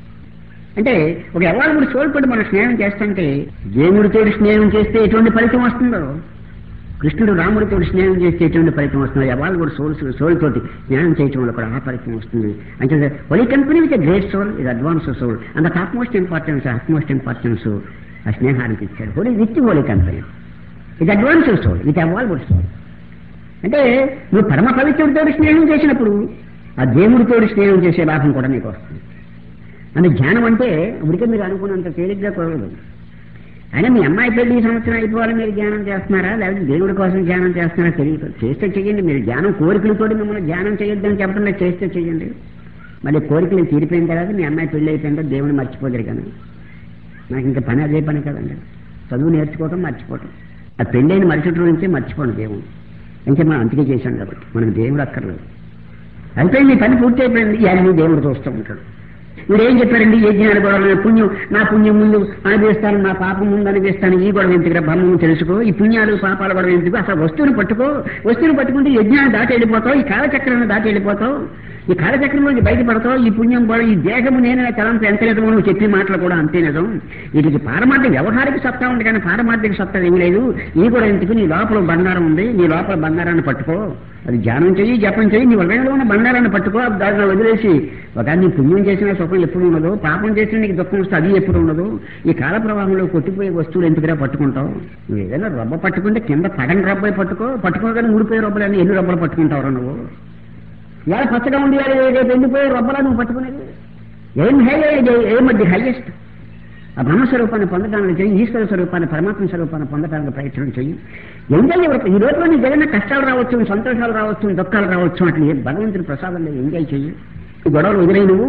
అంటే ఒక యవాలగుడు సోల్ కూడా మనం స్నేహం చేస్తుంటే దేవుడితో స్నేహం చేస్తే ఎటువంటి ఫలితం వస్తుందో కృష్ణుడు రాముడితో స్నేహం చేస్తే ఎటువంటి ఫలితం వస్తుందో యవాళ్ళు కూడా సోల్ సోల్ తోటి స్నేహం చేయటం వల్ల కూడా ఆ ఫలితం వస్తుంది అంటే holy company with great soul ఇది అడ్వాన్స్ సోల్ అంత top most importance hot most importance ఆ స్నేహానికి ఇచ్చాడు హోలీ విత్ హోలీ కంపెనీ ఇది అడ్వాన్స్ సోల్ ఇది అవాల్వుడ్ సోల్ అంటే నువ్వు పరమ పవిత్రుడితో స్నేహం చేసినప్పుడు ఆ దేవుడితో స్నేహం చేసే లాభం కూడా నీకు వస్తుంది అంటే ధ్యానం అంటే ఉడికే మీరు అనుకున్నంత తేలిగ్గా కుదరదు అయినా మీ అమ్మాయి పెళ్లి ఈ సంవత్సరం అయిపోవాలి మీరు ధ్యానం చేస్తున్నారా లేకపోతే దేవుడి కోసం ధ్యానం చేస్తున్నారా తెలియదు చేస్తే చెయ్యండి మీరు ధ్యానం కోరికలతో మిమ్మల్ని ధ్యానం చేయొద్దని చెప్పడం లేదు చేస్తే చెయ్యండి మళ్ళీ కోరికలు తీరిపోయిన తర్వాత మీ అమ్మాయి పెళ్లి అయిపోయిందో దేవుని మర్చిపోతారు కదా నాకు ఇంకా పని అదే పని కదండి చదువు నేర్చుకోవటం మర్చిపోవటం ఆ పెళ్ళైన మరుసటి నుంచే మర్చిపోండి దేవుడు అంటే మనం అంతకే చేశాం కాబట్టి మనకు దేవుడు అక్కర్లేదు అయిపోయింది పని పూర్తి అయిపోయింది ఇవన్నీ దేవుడు చూస్తూ ఉంటాడు మీరు ఏం చెప్పారండి ఏ జ్ఞాన గొడవలు పుణ్యం నా పుణ్యం ముందు అనిపిస్తాను నా పాపం ముందు అనిపిస్తాను ఈ గొడవ ఎందుకు బ్రహ్మం తెలుసుకో ఈ పుణ్యాలు పాపాల గొడవ ఎందుకు అసలు వస్తువుని పట్టుకో వస్తువుని పట్టుకుంటే యజ్ఞాన్ని దాటి వెళ్ళిపోతావు ఈ కాలచక్రాన్ని దాటి వెళ్ళిపోతావు ఈ కాలచక్రంలోంచి బయటపడతావు ఈ పుణ్యం కూడా ఈ దేహము నేనే తలంపు ఎంత నిజమో నువ్వు చెప్పిన మాటలు కూడా అంతే నిజం వీటికి పారమార్థిక వ్యవహారిక సత్తా ఉంది కానీ పారమార్థిక సత్తా ఏం లేదు ఈ కూడా ఎందుకు నీ లోపల బంగారం ఉంది నీ లోపల బంగారాన్ని పట్టుకో అది ధ్యానం చెయ్యి జపం చెయ్యి నీ హృదయంలో ఉన్న బంగారాన్ని పట్టుకో దాన్ని వదిలేసి ఒక నీ పుణ్యం చేసిన సుఖం ఎప్పుడు ఉండదు పాపం చేసిన నీకు దుఃఖం వస్తే అది ఎప్పుడు ఉండదు ఈ కాల ప్రవాహంలో కొట్టిపోయే వస్తువులు ఎందుకురా పట్టుకుంటావు నువ్వు ఏదైనా రొబ్బ పట్టుకుంటే కింద పడని రబ్బాయి పట్టుకో పట్టుకోగానే ఊడిపోయే రొబ్బలని ఎన్ని రొబ్బలు పట్టుకుంటావురా నువ్వు ఇవాళ పచ్చగా ఉంది ఇవాళ రేపు ఎండిపోయే రొబ్బలా నువ్వు పట్టుకునేది ఏం హై ఏమది హైయెస్ట్ ఆ బ్రహ్మస్వరూపాన్ని పొందడానికి చెయ్యి ఈశ్వర స్వరూపాన్ని పరమాత్మ స్వరూపాన్ని పొందడానికి ప్రయత్నం చెయ్యి ఎంజాయ్ ఈ రోజులో నీకు ఏదైనా కష్టాలు రావచ్చు సంతోషాలు రావచ్చు దుఃఖాలు రావచ్చు అట్లా ఏ భగవంతుని ప్రసాదం లేదు ఎంజాయ్ చెయ్యి ఈ గొడవలు వదిలే నువ్వు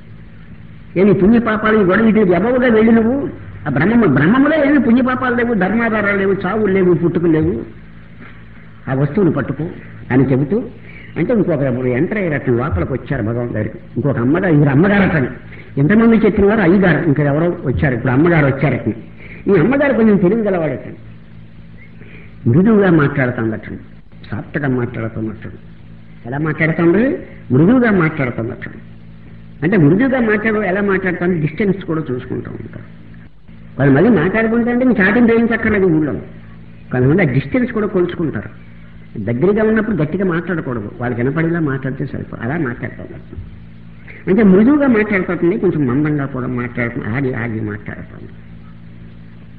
ఏమి పుణ్యపాపాలు ఈ గొడవ ఇటు ఎవవుగా వెళ్ళి నువ్వు ఆ బ్రహ్మము బ్రహ్మములో ఏమి పుణ్యపాపాలు లేవు ధర్మాధారాలు లేవు చావులు లేవు పుట్టుకులు లేవు ఆ వస్తువును పట్టుకో అని చెబుతూ అంటే ఇంకొక ఎంటర్ అయ్యారట లోపలికి వచ్చారు భగవాన్ గారికి ఇంకొక అమ్మగారు ఇద్దరు అమ్మగారు అతను ఎంతమంది చెప్పిన వారు అయ్యగారు ఇంకా ఎవరో వచ్చారు ఇప్పుడు అమ్మగారు వచ్చారట ఈ అమ్మగారు కొంచెం తెలివి గలవాడట మృదువుగా మాట్లాడుతుందట సాఫ్ట్గా మాట్లాడుతున్నట్టు ఎలా మాట్లాడుతుంది మృదువుగా మాట్లాడుతున్నట్టు అంటే మృదువుగా మాట్లాడు ఎలా మాట్లాడుతుంది డిస్టెన్స్ కూడా చూసుకుంటూ ఉంటారు కొంతమంది మాట్లాడుకుంటే అంటే మీకు చాటింగ్ వేయించక్కర్లేదు ఊళ్ళో కొంతమంది ఆ డిస్టెన్స్ కూడా కొలుచుకుంటారు దగ్గరగా ఉన్నప్పుడు గట్టిగా మాట్లాడకూడదు వాళ్ళకి వినపడేలా మాట్లాడితే సరిపో అలా మాట్లాడుతున్నారు అంటే మృదువుగా మాట్లాడుతుంది కొంచెం మందంగా కూడా మాట్లాడుతుంది ఆగి ఆగి మాట్లాడుతుంది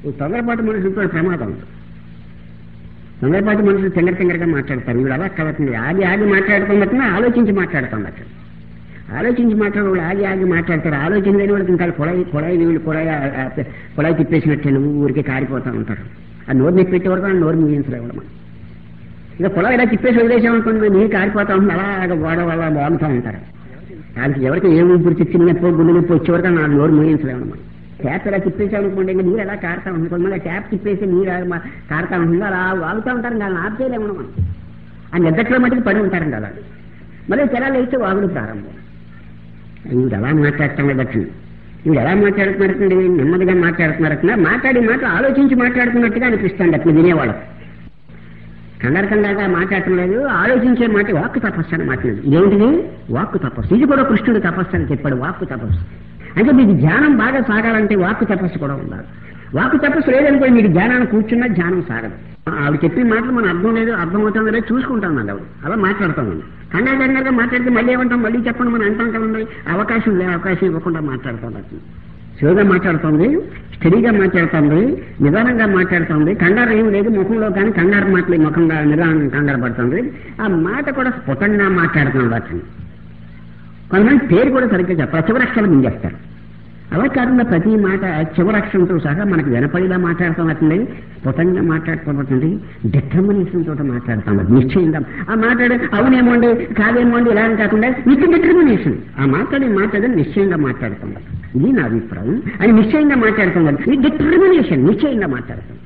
ఈ తొందరపాటు మనుషులతో ప్రమాదం ఉంది తొందరపాటు మనుషులు తింగర తింగరగా మాట్లాడతారు వీడు అలా కలతుంది ఆగి ఆగి మాట్లాడుతున్నట్టుగా ఆలోచించి మాట్లాడుతున్నట్టు ఆలోచించి మాట్లాడే వాళ్ళు ఆగి ఆగి మాట్లాడతారు ఆలోచన లేని వాళ్ళకి ఇంకా కొడాయి కొడాయి వీళ్ళు కొడాయి ఆ- ఆ కొడాయి తిప్పేసినట్టు నువ్వు ఊరికే కారిపోతా ఉంటారు ఆ నోరు నొప్పి పెట్టే వరకు ఆ నోరు ముగించలేవు మనం ఇక పొలం ఇలా తిప్పేసి వదిలేసామనుకోండి నీరు కారిపోతా ఉంటుంది అలాగ గోడ వల్ల బాగుతూ ఉంటారు దానికి ఎవరికి ఏ ఊపిరి చిన్న నొప్పి గుండె నొప్పి వచ్చే వరకు నా నోరు ముగించలేము మనం ట్యాప్ ఇలా తిప్పేసామనుకోండి ఇంకా నీరు ఎలా కారుతా ఉంటుంది మళ్ళీ ట్యాప్ తిప్పేసి నీరు అలా మా- కారుతా ఉంటుంది అలా వాగుతూ ఉంటారు ఇంకా ఆఫ్ చేయలేము మనం ఆ నిద్రలో మటుకు పడి ఉంటారు కదా మళ్ళీ తెలాలు వేస్తే వాగుడు ప్రారంభం వీడు ఎలా మాట్లాడటం లేదట్టండి వీడు ఎలా మాట్లాడుతున్నారటండి నెమ్మదిగా మాట్లాడుతున్నారట మాట్లాడి మాట ఆలోచించి మాట్లాడుతున్నట్టుగా అనిపిస్తుంది అట్లా వినేవాళ్ళకి కంగారు కంగారుగా మాట్లాడటం లేదు ఆలోచించే మాట వాక్కు తపస్సు అని మాట్లాడదు ఇదేంటిది వాక్కు తపస్సు ఇది కూడా కృష్ణుడు తపస్సు అని చెప్పాడు వాక్కు తపస్సు అంటే మీకు ధ్యానం బాగా సాగాలంటే వాక్కు తపస్సు కూడా ఉండాలి వాక్కు తపస్సు లేదనుకోండి మీకు ధ్యానాన్ని కూర్చున్నా ధ్యానం సాగదు ఆవిడ చెప్పిన మాటలు మన అర్థం లేదు అర్థం అవుతుందో లేదు చూసుకుంటాం అండి ఆవిడ అలా మాట్లాడుతామండి కంగారు కంగారుగా మాట్లాడితే మళ్ళీ ఏమంటాం మళ్ళీ చెప్పండి మనం అంటాం కదండి అవకాశం లేదు అవకాశం ఇవ్వకుండా మాట్లాడుతాం అట్లా స్లోగా మాట్లాడుతుంది స్టడీగా మాట్లాడుతుంది నిదానంగా మాట్లాడుతుంది కంగారు ఏం లేదు ముఖంలో కానీ కంగారు మాటలు ముఖంగా నిదానం కంగారు పడుతుంది ఆ మాట కూడా స్ఫుటంగా మాట్లాడుతుంది అతను కొంతమంది పేరు కూడా సరిగ్గా చెప్పారు చివరక్షరం మింగేస్తారు అలా కాకుండా ప్రతి మాట చివరక్షరంతో సహా మనకు వినపడిలా మాట్లాడుతున్నట్టుంది స్ఫుటంగా మాట్లాడుతున్నట్టుంది డిటర్మినేషన్ తోటి మాట్లాడుతున్నది నిశ్చయంగా ఆ మాట్లాడే అవునేమోండి కాదేమోండి ఇలా అని కాకుండా విత్ డిటర్మినేషన్ ఆ మాట్లాడే మాట్లాడే నిశ్చయంగా మాట్లాడుతున్నది ఇది నా అభిప్రాయం అని నిశ్చయంగా మాట్లాడుతున్నది ఈ డిటర్మినేషన్ నిశ్చయంగా మాట్లాడుతుంది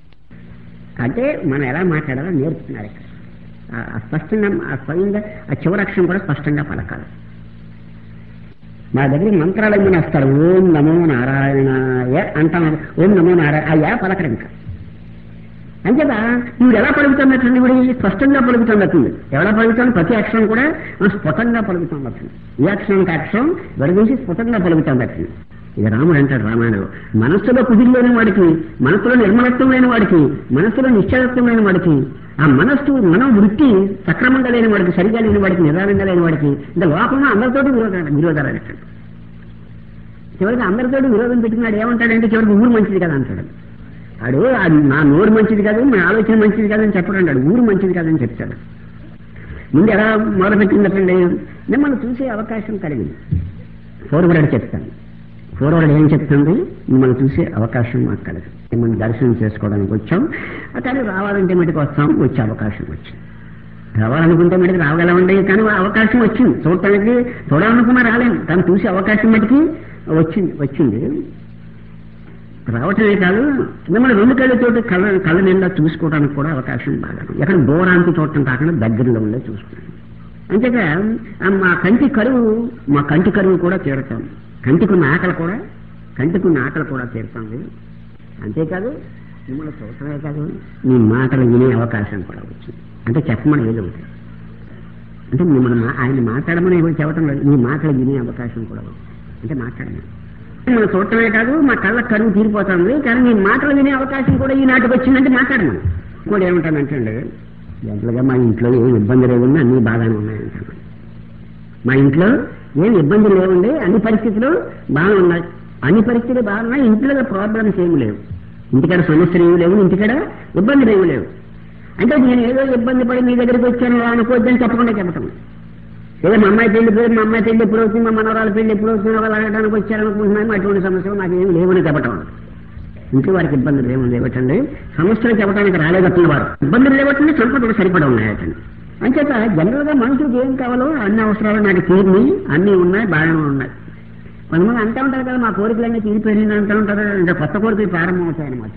అంటే మనం ఎలా మాట్లాడాలో నేర్పుతున్నారు ఇక్కడ ఆ- ఆ స్పష్టంగా ఆ స్వయంగా ఆ చివరక్షరం కూడా స్పష్టంగా పలకాలి మా దగ్గర మంత్రాలు ఏమైనా వస్తారు ఓం నమో నారాయణాయ అంటాం ఓం నమో నారాయణ ఆ యా పలకరు ఇంకా అంచేత ఇవి ఎలా పలుకుతున్నట్టుంది ఇప్పుడు స్పష్టంగా పలుకుతున్నట్టుంది ఎలా పలుకుతాను ప్రతి అక్షరం కూడా మనం స్ఫుటంగా పలుకుతున్నట్టుంది ఈ అక్షరానికి అక్షరం విడదీసి స్ఫుటంగా పలుకుతున్నట్టుంది ఇది రాముడు అంటాడు రామాయణంలో మనస్సులో కుదిరి లేని వాడికి మనస్సులో నిర్మలత్వం లేని వాడికి మనస్సులో నిశ్చలత్వం లేని వాడికి ఆ మనస్సు మనం వృత్తి సక్రమంగా లేని వాడికి సరిగా లేని వాడికి నిదానంగా లేని వాడికి ఇంకా లోకంలో అందరితోటి విరోధాలు విరోధాలు అంటాడు చివరికి అందరితోటి విరోధం పెట్టుకున్నాడు ఏమంటాడంటే చివరికి ఊరు మంచిది కదా అంటాడు ఆడు అది నా నోరు మంచిది కాదు నా ఆలోచన మంచిది కాదని చెప్పడం అంటాడు ఊరు మంచిది కాదని చెప్తాడు ముందు ఎలా మొదలుపెట్టిందంటే మిమ్మల్ని చూసే అవకాశం కలిగింది ఫోర్వర్డ్ చెప్తాను ఫోర్వర్డ్ ఏం చెప్తుంది మిమ్మల్ని చూసే అవకాశం మాకు కలిగింది మిమ్మల్ని దర్శనం చేసుకోవడానికి వచ్చాం కానీ రావాలంటే మటుకు వస్తాం వచ్చే అవకాశం వచ్చింది రావాలనుకుంటే మటుకు రాగలమండి కానీ ఆ అవకాశం వచ్చింది చూడటానికి చూడాలనుకున్నా రాలేము కానీ చూసే అవకాశం మటుకి వచ్చింది వచ్చింది రావటమే కాదు మిమ్మల్ని రెండు కళ్ళతోటి కళ్ళ కళ్ళ నిండా చూసుకోవడానికి కూడా అవకాశం బాగా ఉంది. ఎక్కడ దూరానికి చూడటం కాకుండా దగ్గరలో ఉండే చూసుకున్నాను అంతేకా ఆ మా కంటి కరువు మా కంటి కరువు కూడా తీరుతాం కంటికున్న ఆకలి కూడా కంటికున్న ఆకలి కూడా తీరుతుంది అంతేకాదు మిమ్మల్ని చూడటమే కాదు మీ మాటలు వినే అవకాశం కూడా వచ్చింది అంటే చెప్పమని ఏదో ఒకటి అంటే మిమ్మల్ని మా- ఆయన మాట్లాడమని ఎవరు చెప్పడం లేదు మీ మాటలు వినే అవకాశం కూడా ఉంది అంటే మాట్లాడమని మనం చూడటమే కాదు మా కళ్ళ కరువు తీరిపోతుంది కానీ మీ మాటలు వినే అవకాశం కూడా ఈనాటికి వచ్చిందంటే మాట్లాడమని కూడా ఏమంటానంటే జనరల్గా మా ఇంట్లో ఏ ఇబ్బంది లేకుండా అన్ని బాగానే ఉన్నాయంటాను మా ఇంట్లో ఏం ఇబ్బందులు లేవండి అన్ని పరిస్థితులు బాగానే ఉన్నాయి అన్ని పరిస్థితులు బాగున్నాయి ఇంట్లో ప్రాబ్లమ్స్ ఏమి లేవు ఇంటికాడ సమస్యలు ఏమి లేవు ఇంటికాడ ఇబ్బందులు ఏమి లేవు అంటే నేను ఏదో ఇబ్బంది పడి మీ దగ్గరికి వచ్చాను అలా అనుకోవద్దని చెప్పకుండా చెప్పటం ఏదో మా అమ్మాయి పెళ్లి పేరు మా అమ్మాయి పెళ్లి ఎప్పుడు అవుతుంది మా మనవరాల పెళ్లి ఎప్పుడు అవుతుంది వాళ్ళు అడగడానికి వచ్చారనుకుంటున్నాము అటువంటి సమస్యలు నాకు ఏమి లేవని చెప్పటం ఇంట్లో వారికి ఇబ్బందులు ఏమి లేవటండి సమస్యలు చెప్పడానికి రాలేదట్టిన వారు ఇబ్బందులు లేవటండి సంపదలు సరిపడ ఉన్నాయటండి అంచేత జనరల్ గా మనుషులకు ఏం కావాలో అన్ని అవసరాలు నాకు తీరిని అన్ని ఉన్నాయి బాగానే ఉన్నాయి కొంతమంది అంటూ ఉంటారు కదా మా కోరికలన్నీ తీరిపోయినాయి అంటూ ఉంటారు ఇంకా కొత్త కోరికలు ప్రారంభం అవుతాయన్నమాట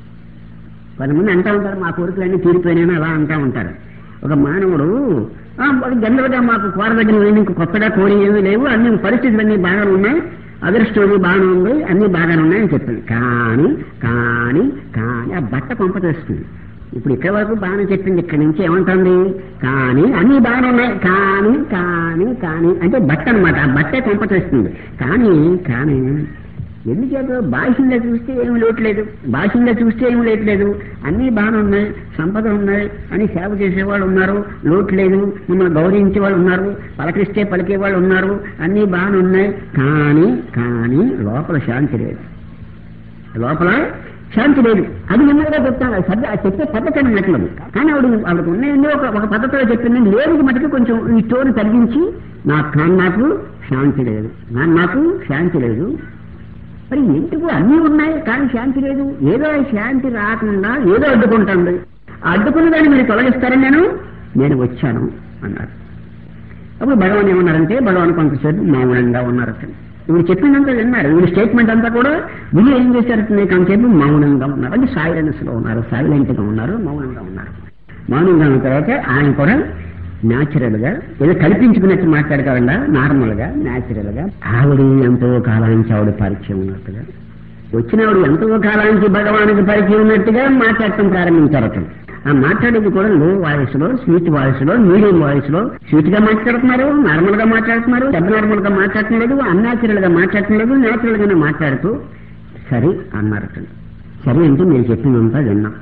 కొంతమంది అంటూ ఉంటారు మా కోరికలన్నీ తీరిపోయినాయని అలా అంటూ ఉంటారు ఒక మానవుడు "ఆ, మరి జనరల్గా మాకు కోర దగ్గర ఏమీ ఇంక కొత్తగా కోరి ఏమీ లేవు అన్ని పరిస్థితులన్నీ బాగానే ఉన్నాయి అదృష్టం అది బాగానే ఉంది అన్ని బాగానే ఉన్నాయని చెప్పింది కానీ కానీ కానీ ఆ బట్ట కొంప తెస్తుంది ఇప్పుడు ఇక్కడ వరకు బాగానే చెప్పింది ఇక్కడి నుంచి ఏమంటుంది కానీ అన్ని బాగానే ఉన్నాయి కానీ కానీ కానీ అంటే బట్ట అన్నమాట ఆ బట్టే కొంప తెస్తుంది కానీ కానీ ఎందుచేత బాహ్యంగా చూస్తే ఏమి లోట్లేదు బాహ్యంగా చూస్తే ఏమి లోట్లేదు అన్నీ బాగానే ఉన్నాయి సంపద ఉన్నాయి అని సేవ చేసేవాళ్ళు ఉన్నారు లోటు లేదు మిమ్మల్ని గౌరవించే వాళ్ళు ఉన్నారు పలకరిస్తే పలికే వాళ్ళు ఉన్నారు అన్నీ బాగానే ఉన్నాయి కానీ కానీ లోపల శాంతి లేదు లోపల శాంతి లేదు అది నెమ్మదిగా చెప్తాను అది సర్ది అది చెప్పే పద్ధతి అని మాటలేదు కానీ ఆవిడ ఆవిడకు ఉన్నాయండి ఒక ఒక పద్ధతిలో చెప్పింది లేదు మటుకు కొంచెం ఈ స్టోరీ తగ్గించి నాకు కానీ నాకు శాంతి లేదు నా- నాకు శాంతి లేదు మరి ఎందుకు అన్నీ ఉన్నాయి కానీ శాంతి లేదు ఏదో శాంతి రాకుండా ఏదో అడ్డుకుంటుంది ఆ అడ్డుకున్న దాన్ని మీరు తొలగిస్తారని నేను నేను వచ్చాను అన్నారు అప్పుడు భగవాన్ ఏమన్నారంటే భగవాన్ కొంతసేపు మౌనంగా ఉన్నారు అతను ఇప్పుడు చెప్పిందంతా విన్నారు వీడి స్టేట్మెంట్ అంతా కూడా వీళ్ళు ఏం చేశారు కొంతసేపు మౌనంగా ఉన్నారు అంటే సైలెన్స్ లో ఉన్నారు సైలెంట్ గా ఉన్నారు మౌనంగా ఉన్నారు మౌనంగా ఉన్న తర్వాత ఆయన కూడా న్యాచురల్ గా ఏదో కల్పించుకున్నట్టు మాట్లాడకుండా నార్మల్ గా న్యాచురల్ గా ఆవిడ ఎంతో కాలానికి ఆవిడ పరిచయం ఉన్నట్టుగా వచ్చినవాడు ఎంతో కాలానికి భగవానికి పరిచయం ఉన్నట్టుగా మాట్లాడటం ప్రారంభించారు అతను ఆ మాట్లాడేది కూడా లో వాయిస్ లో స్వీట్ వాయిస్ లో మీడియం వాయిస్ లో స్వీట్ గా మాట్లాడుతున్నారు నార్మల్ గా మాట్లాడుతున్నారు డబ్ నార్మల్ గా మాట్లాడటం లేదు అన్యాచురల్ గా మాట్లాడటం లేదు న్యాచురల్ గానే మాట్లాడుతూ సరే అన్నారు అతను సరే అంటే మీరు చెప్పినంతా విన్నాం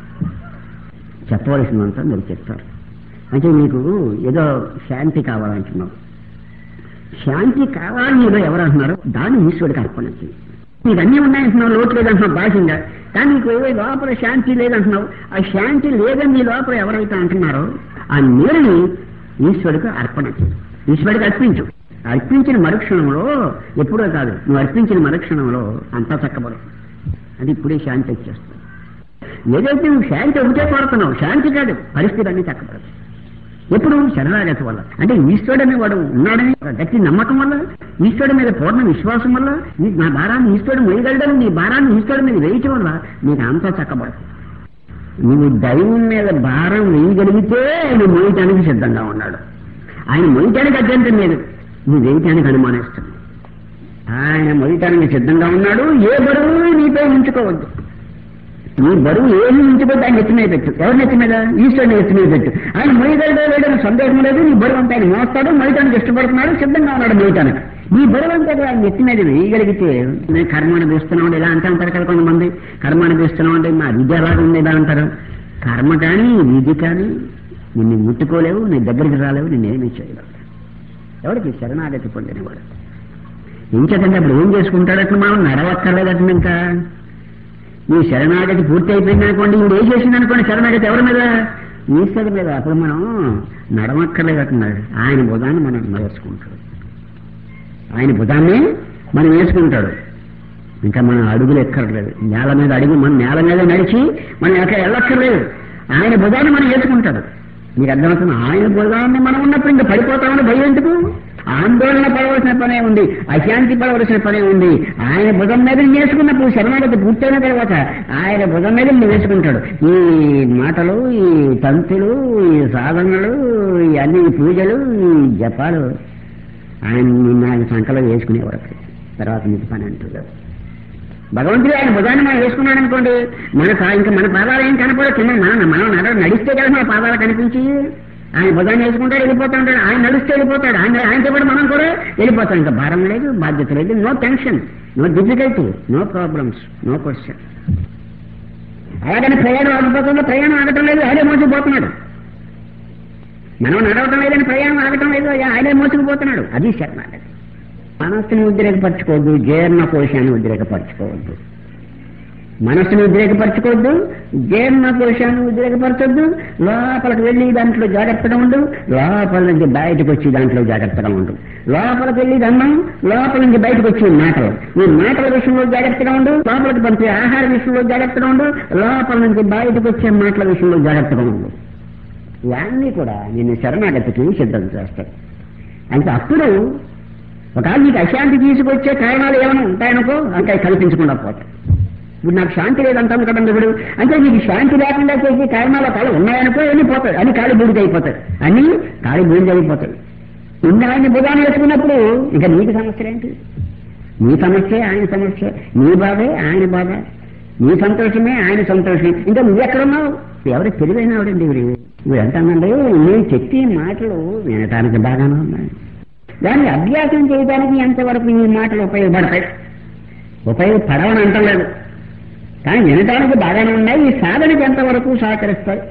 చెప్పవలసినంతా మీరు చెప్తారు అంటే మీకు ఏదో శాంతి కావాలంటున్నారు శాంతి కావాలని ఏదో ఎవరు అంటున్నారు దాన్ని ఈశ్వరుడికి అర్పణ చేయి నీకు అన్నీ ఉన్నాయంటున్నావు లోటు లేదంటున్నావు భాషంగా కానీ నీకు ఏదో లోపల శాంతి లేదంటున్నావు ఆ శాంతి లేదని నీ లోపల ఎవరైతే అంటున్నారో ఆ నీరుని ఈశ్వరుడికి అర్పణ చేయి ఈశ్వరుడికి అర్పించు అర్పించిన మరుక్షణంలో ఎప్పుడో కాదు నువ్వు అర్పించిన మరుక్షణంలో అంతా చక్కబడు అది ఇప్పుడే శాంతి వచ్చేస్తుంది ఏదైతే నువ్వు శాంతి ఒకటే కోరుతున్నావు శాంతి కాదు పరిస్థితి అన్ని చక్కబడదు ఎప్పుడు శరణాగతి వల్ల అంటే ఈశ్వరుడు అనేవాడు ఉన్నాడని ఒక గట్టి నమ్మకం వల్ల ఈశ్వరుడు మీద పూర్ణ విశ్వాసం వల్ల నీ- నా భారాన్ని ఈశ్వరుడు మొయ్యగలడని నీ భారాన్ని ఈశ్వరుడు మీద వేయటం వల్ల నీకు అంతా చక్కబడదు నువ్వు దైవం మీద భారం వేయగలిగితే ఆయన మోయటానికి సిద్ధంగా ఉన్నాడు ఆయన మోయటానికి అత్యంతం లేదు నువ్వు వేయటానికి అనుమానిస్తుంది ఆయన మోయటానికి సిద్ధంగా ఉన్నాడు ఏ బరువు నీపై ఉంచుకోవద్దు నీ బరువు ఏమి ఉంచిపోతే ఆయన ఎత్తి మీద పెట్టు ఎవరి నెత్తి మీద ఈశ్వరుని ఎత్తి మీద పెట్టు ఆయన మొయ్యగలడో లేదని సందేహం లేదు నీ బరువు అంతా ఆయన మోస్తాడు మొయ్యటానికి ఇష్టపడుతున్నాడు సిద్ధంగా ఉన్నాడు మొయ్యటానికి నీ బరువు అంతా కూడా ఆయన ఎత్తి మీద వేయగలిగితే నేను కర్మ అనుభవిస్తున్నాం ఇలా అంటూ అంటారు కదా కొంతమంది కర్మ అనుభవిస్తున్నాం అంటే మా విద్య ఎలాగ ఉంది ఇలా అంటారు కర్మ కానీ విధి కానీ నిన్ను ముట్టుకోలేవు నీ దగ్గరికి రాలేవు నిన్నేమీ చేయలేవు ఎవరికి శరణాగతి పొందినవాడు ఇంకేదంటే అప్పుడు ఏం చేసుకుంటాడట మనం నడవక్కర్లేదట ఇంకా ఈ శరణాగతి పూర్తి అయిపోయింది అనుకోండి ఇప్పుడు ఏం చేసింది అనుకోండి శరణాగతి ఎవరి మీద ఈశ్వరుడి మీద అప్పుడు మనం నడవక్కర్లేదట్టున్నాడు ఆయన భుజాన్ని మనం వేసుకుంటాడు ఆయన భుజాన్ని మనం వేసుకుంటాడు ఇంకా మనం అడుగులు ఎక్కర్లేదు నేల మీద అడుగు మనం నేల మీద నడిచి మనం ఎక్కడ వెళ్ళక్కర్లేదు ఆయన భుజాన్ని మనం వేసుకుంటాడు మీకు అర్థమవుతుంది ఆయన భుజాన్ని మనం ఉన్నప్పుడు ఇంకా పడిపోతామని భయం ఎందుకు ఆందోళన పడవలసిన పనే ఉంది అశాంతి పడవలసిన పనే ఉంది ఆయన భుజం మీద వేసుకున్నప్పుడు శరణాగతి పూర్తయిన తర్వాత ఆయన భుజం మీద నువ్వు వేసుకుంటాడు ఈ మాటలు ఈ తంతులు ఈ సాధనలు ఈ అన్ని పూజలు ఈ జపాలు ఆయన నిన్న ఆయన సంకలో వేసుకునేవాడు తర్వాత నీకు పని అంటుంది భగవంతుడు ఆయన భుజాన్ని మనం వేసుకున్నాడు అనుకోండి మన పా- ఇంకా మన పాదాలు ఏం కనపడదు కింద మనం మనం నడ నడిస్తే కదా మన పాదాలు కనిపించి ఆయన భుజాన్ని వేసుకుంటాడు వెళ్ళిపోతా ఉంటాడు ఆయన నడుస్తే వెళ్ళిపోతాడు ఆయన ఆయనతో పాటు మనం కూడా వెళ్ళిపోతాం ఇంకా భారం లేదు బాధ్యత లేదు no tension no difficulty no problems no question అలాగని ప్రయాణం ఆగిపోతుందో ప్రయాణం ఆగటం లేదు ఆయనే మోసుకుపోతున్నాడు మనం నడవటం లేదని ప్రయాణం ఆగటం లేదు ఆయనే మోసుకుపోతున్నాడు అది శరణాగతి మనస్సుని ఉద్రేకపరచుకోవద్దు జీర్ణ కోశాన్ని ఉద్రేకపరచుకోవద్దు మనస్సుని ఉద్రేకపరచుకోవద్దు జీర్ణ కోశాన్ని ఉద్రేకపరచొద్దు లోపలికి వెళ్ళి దాంట్లో జాగ్రత్తగా ఉండు లోపల నుంచి బయటకు వచ్చి దాంట్లో జాగ్రత్తగా ఉండు లోపలికి వెళ్ళి అన్నం లోపల నుంచి బయటకు వచ్చి మాటలు ఈ మాటల విషయంలో జాగ్రత్తగా ఉండు లోపలికి పంపే ఆహార విషయంలో జాగ్రత్తగా ఉండు లోపల నుంచి బయటకు వచ్చే మాటల విషయంలో జాగ్రత్తగా ఉండు ఇవన్నీ కూడా నేను శరణాగతికి సిద్ధం చేస్తాను అంటే అప్పుడు ఒకవేళ నీకు అశాంతి తీసుకొచ్చే కారణాలు ఏమైనా ఉంటాయనుకో అంటే అవి కల్పించకుండా పోతాయి ఇప్పుడు నాకు శాంతి లేదంటాను కదండి ఇప్పుడు అంటే నీకు శాంతి లేకుండా చేసే కారణాలు ఒకవేళ ఉన్నాయనుకో అన్ని పోతాయి అన్ని కాలి బూడిద అయిపోతాయి అన్ని కాలి బూడిద అయిపోతాయి ఉన్న ఆయన భుజాన్ని వేసుకున్నప్పుడు ఇంకా నీకు సమస్య ఏంటి నీ సమస్య ఆయన సమస్య నీ బాధే ఆయన బాధ నీ సంతోషమే ఆయన సంతోషం ఇంకా నువ్వు ఎక్కడున్నావు ఎవరు తెలివైన ఆవిడండి ఇవి ఇవి ఎంతండి నేను చెప్పే మాటలు వినటానికి బాగానే ఉన్నాయి దాన్ని అభ్యాసం చేయడానికి ఎంతవరకు ఈ మాటలు ఉపయోగపడతాయి ఉపయోగపడవని అంటలేదు కానీ వినటానికి బాగానే ఉన్నాయి ఈ సాధనకి ఎంతవరకు సహకరిస్తాయి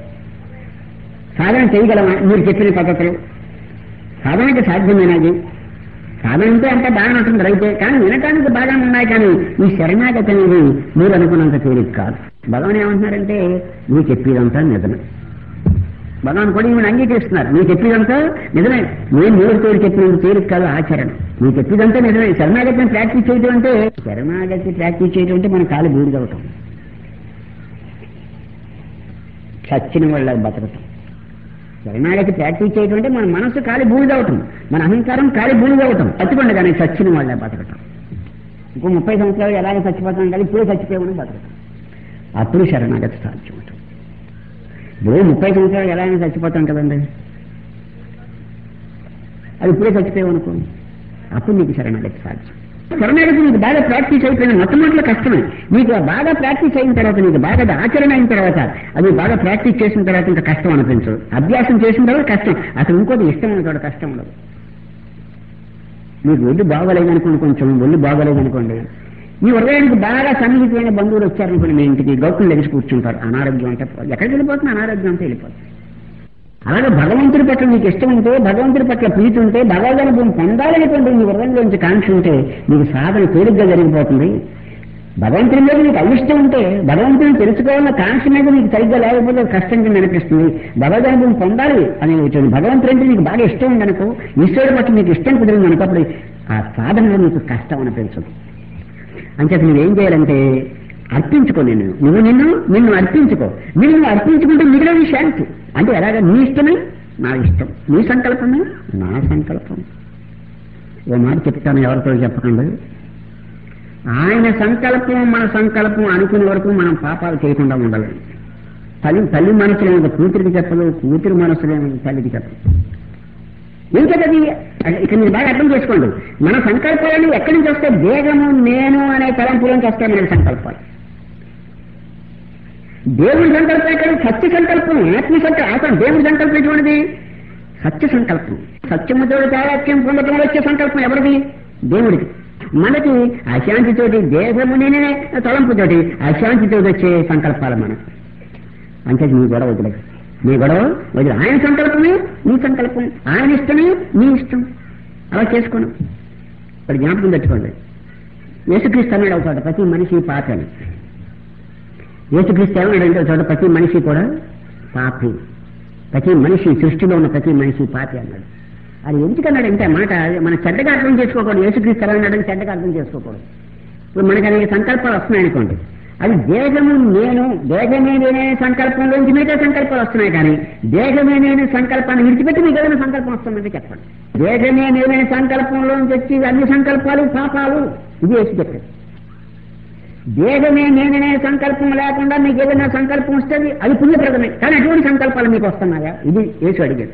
సాధన చేయగలమా మీరు చెప్పిన పద్ధతులు సాధనకి సాధ్యమేనది సాధన అంటే అంత బాగానే ఉంటుంది రైతే కానీ వినటానికి బాగానే ఉన్నాయి కానీ ఈ శరణాగతి అనేది మీరు అనుకున్నంత తేలిక కాదు భగవాన్ ఏమంటున్నారంటే నువ్వు చెప్పేదంతా నిజమే భగవాన్ కూడా ఈమెను అంగీకరిస్తున్నారు నువ్వు చెప్పేదంతా నిజమే నేను నోరుతో చెప్పినంత తేలిక కాదు ఆచరణ నువ్వు చెప్పేదంతా నిజమే శరణాగతిని ప్రాక్టీస్ చేయడం అంటే శరణాగతి ప్రాక్టీస్ చేయడం అంటే మన కాలు బూడిదవటం చచ్చిన వాళ్ళ బతకటం శరణాగతి ప్రాక్టీస్ చేయడం అంటే మన మనసు కాలి బూడిదవటం మన అహంకారం కాలి బూడిదవటం చచ్చిపోండి కానీ చచ్చిన వాళ్ళ బతకటం ఇంకో ముప్పై సంవత్సరాలు ఎలాగ చచ్చిపోతాం కానీ ఇప్పుడే చచ్చిపోయామని బతకటం అప్పుడు శరణాగతి సాధ్యం ఉంటుంది ఇప్పుడు ముప్పై సంవత్సరాలు ఎలా అయినా చచ్చిపోతాం కదండి అది ఇప్పుడే చచ్చిపోయామనుకో అప్పుడు నీకు శరణాగతి సాధ్యం శరణాగతి నీకు బాగా ప్రాక్టీస్ అయిపోయిన మొట్టమొదటిలో కష్టమే నీకు బాగా ప్రాక్టీస్ అయిన తర్వాత నీకు బాగా అది ఆచరణ అయిన తర్వాత అది బాగా ప్రాక్టీస్ చేసిన తర్వాత ఇంకా కష్టం అనిపించదు అభ్యాసం చేసిన తర్వాత కష్టం అసలు ఇంకోటి ఇష్టం ఉన్న కష్టం ఉండదు మీకు ఒళ్ళు బాగోలేదనుకోండి కొంచెం ఒళ్ళు బాగోలేదనుకోండి మీ హృదయానికి బాగా సన్నిహితమైన బంధువులు వచ్చారనుకోండి మీ ఇంటికి గౌకులు లెగిసి కూర్చుంటారు అనారోగ్యం అంటే ఎక్కడికి వెళ్ళిపోతుంది అనారోగ్యం అంటే వెళ్ళిపోతుంది అలాగే భగవంతుడి పట్ల మీకు ఇష్టం ఉంటే భగవంతుడి పట్ల ప్రీతి ఉంటే భగవదనుభవం పొందాలనేటువంటి మీ హృదయంలోంచి కాంక్ష ఉంటే మీకు సాధన తేలిగ్గా జరిగిపోతుంది భగవంతుడి మీద మీకు అయిష్టం ఉంటే భగవంతుని తెలుసుకోవాలన్న కాంక్ష మీద మీకు సరిగ్గా లేకపోతే కష్టం కింద అనిపిస్తుంది భగవదనుభవం పొందాలి అని వచ్చింది భగవంతుడు అంటే మీకు బాగా ఇష్టం ఉందనుకో ఈశ్వరుడు పట్ల మీకు ఇష్టం కుదిరింది అనుకో అప్పుడు ఆ సాధనలో మీకు కష్టం అనిపించదు అంచేత నువ్వేం చేయాలంటే అర్పించుకో నిన్ను నువ్వు నిన్ను నిన్ను అర్పించుకో నిన్ను అర్పించుకుంటే మిగిలిన శాంతి అంటే ఎలాగ నీ ఇష్టమే నా ఇష్టం నీ సంకల్పమే నా సంకల్పం ఓ మాట చెప్తాను ఎవరితో చెప్పకండి ఆయన సంకల్పం మన సంకల్పం అనుకునే వరకు మనం పాపాలు చేయకుండా ఉండాలి తల్లి తల్లి మనసులేమో కూతురికి చెప్పదు కూతురు మనసులేమో తల్లికి చెప్పదు ఇంకది ఇక్కడ మీరు బాగా అర్థం చేసుకోండి మన సంకల్పాలు ఎక్కడి నుంచి వస్తే వేగము నేను అనే తలంపుల నుంచి వస్తాయి మన సంకల్పాలు దేవుడి సంకల్పం ఎక్కడ సత్య సంకల్పం ఆత్మ సంకల్పం అసలు దేవుడి సంకల్పం ఎటువంటిది సత్య సంకల్పం సత్యముతో తారాత్యం పొందటం వచ్చే సంకల్పం ఎవరిది దేవుడికి మనకి అశాంతితోటి దేహము నేనే తలంపుతోటి అశాంతితో వచ్చే సంకల్పాలు మనకు అంటే నీ గొడవ వదిలేదు నీ గొడవ వదిలే ఆయన సంకల్పమే నీ సంకల్పం ఆయన ఇష్టమే నీ ఇష్టం అలా చేసుకోను ఇప్పుడు జ్ఞాపకం తెచ్చుకోండి యేసుక్రీస్తు అన్నాడు ఒక చోట ప్రతి మనిషి పాపి అని యేసుక్రీస్తు ఏమన్నాడంటే ఒక చోట ప్రతి మనిషి కూడా పాపి ప్రతి మనిషి సృష్టిలో ఉన్న ప్రతి మనిషి పాపి అన్నాడు అది ఎందుకన్నాడంటే ఆ మాట మన చెడ్డగా అర్థం చేసుకోకూడదు యేసుక్రీస్తు ఎలా అన్నాడని చెడ్డగా అర్థం చేసుకోకూడదు ఇప్పుడు మనకి అనేక సంకల్పాలు వస్తున్నాయి అనుకోండి అది దేహము నేను దేహమే నేనే సంకల్పంలోంచి మిగతా సంకల్పాలు వస్తున్నాయి కానీ దేహమే నేను సంకల్పాన్ని విడిచిపెట్టి మీకు ఏదైనా సంకల్పం వస్తుందంటే చెప్పండి దేహమే నేనే సంకల్పంలోంచి వచ్చి అన్ని సంకల్పాలు పాపాలు ఇది వేసి చెప్పారు దేహమే నేననే సంకల్పం లేకుండా మీకు ఏదైనా సంకల్పం వస్తుంది అది పుణ్యప్రదమే కానీ అటువంటి సంకల్పాలు మీకు వస్తున్నాయా ఇది వేసి అడిగాడు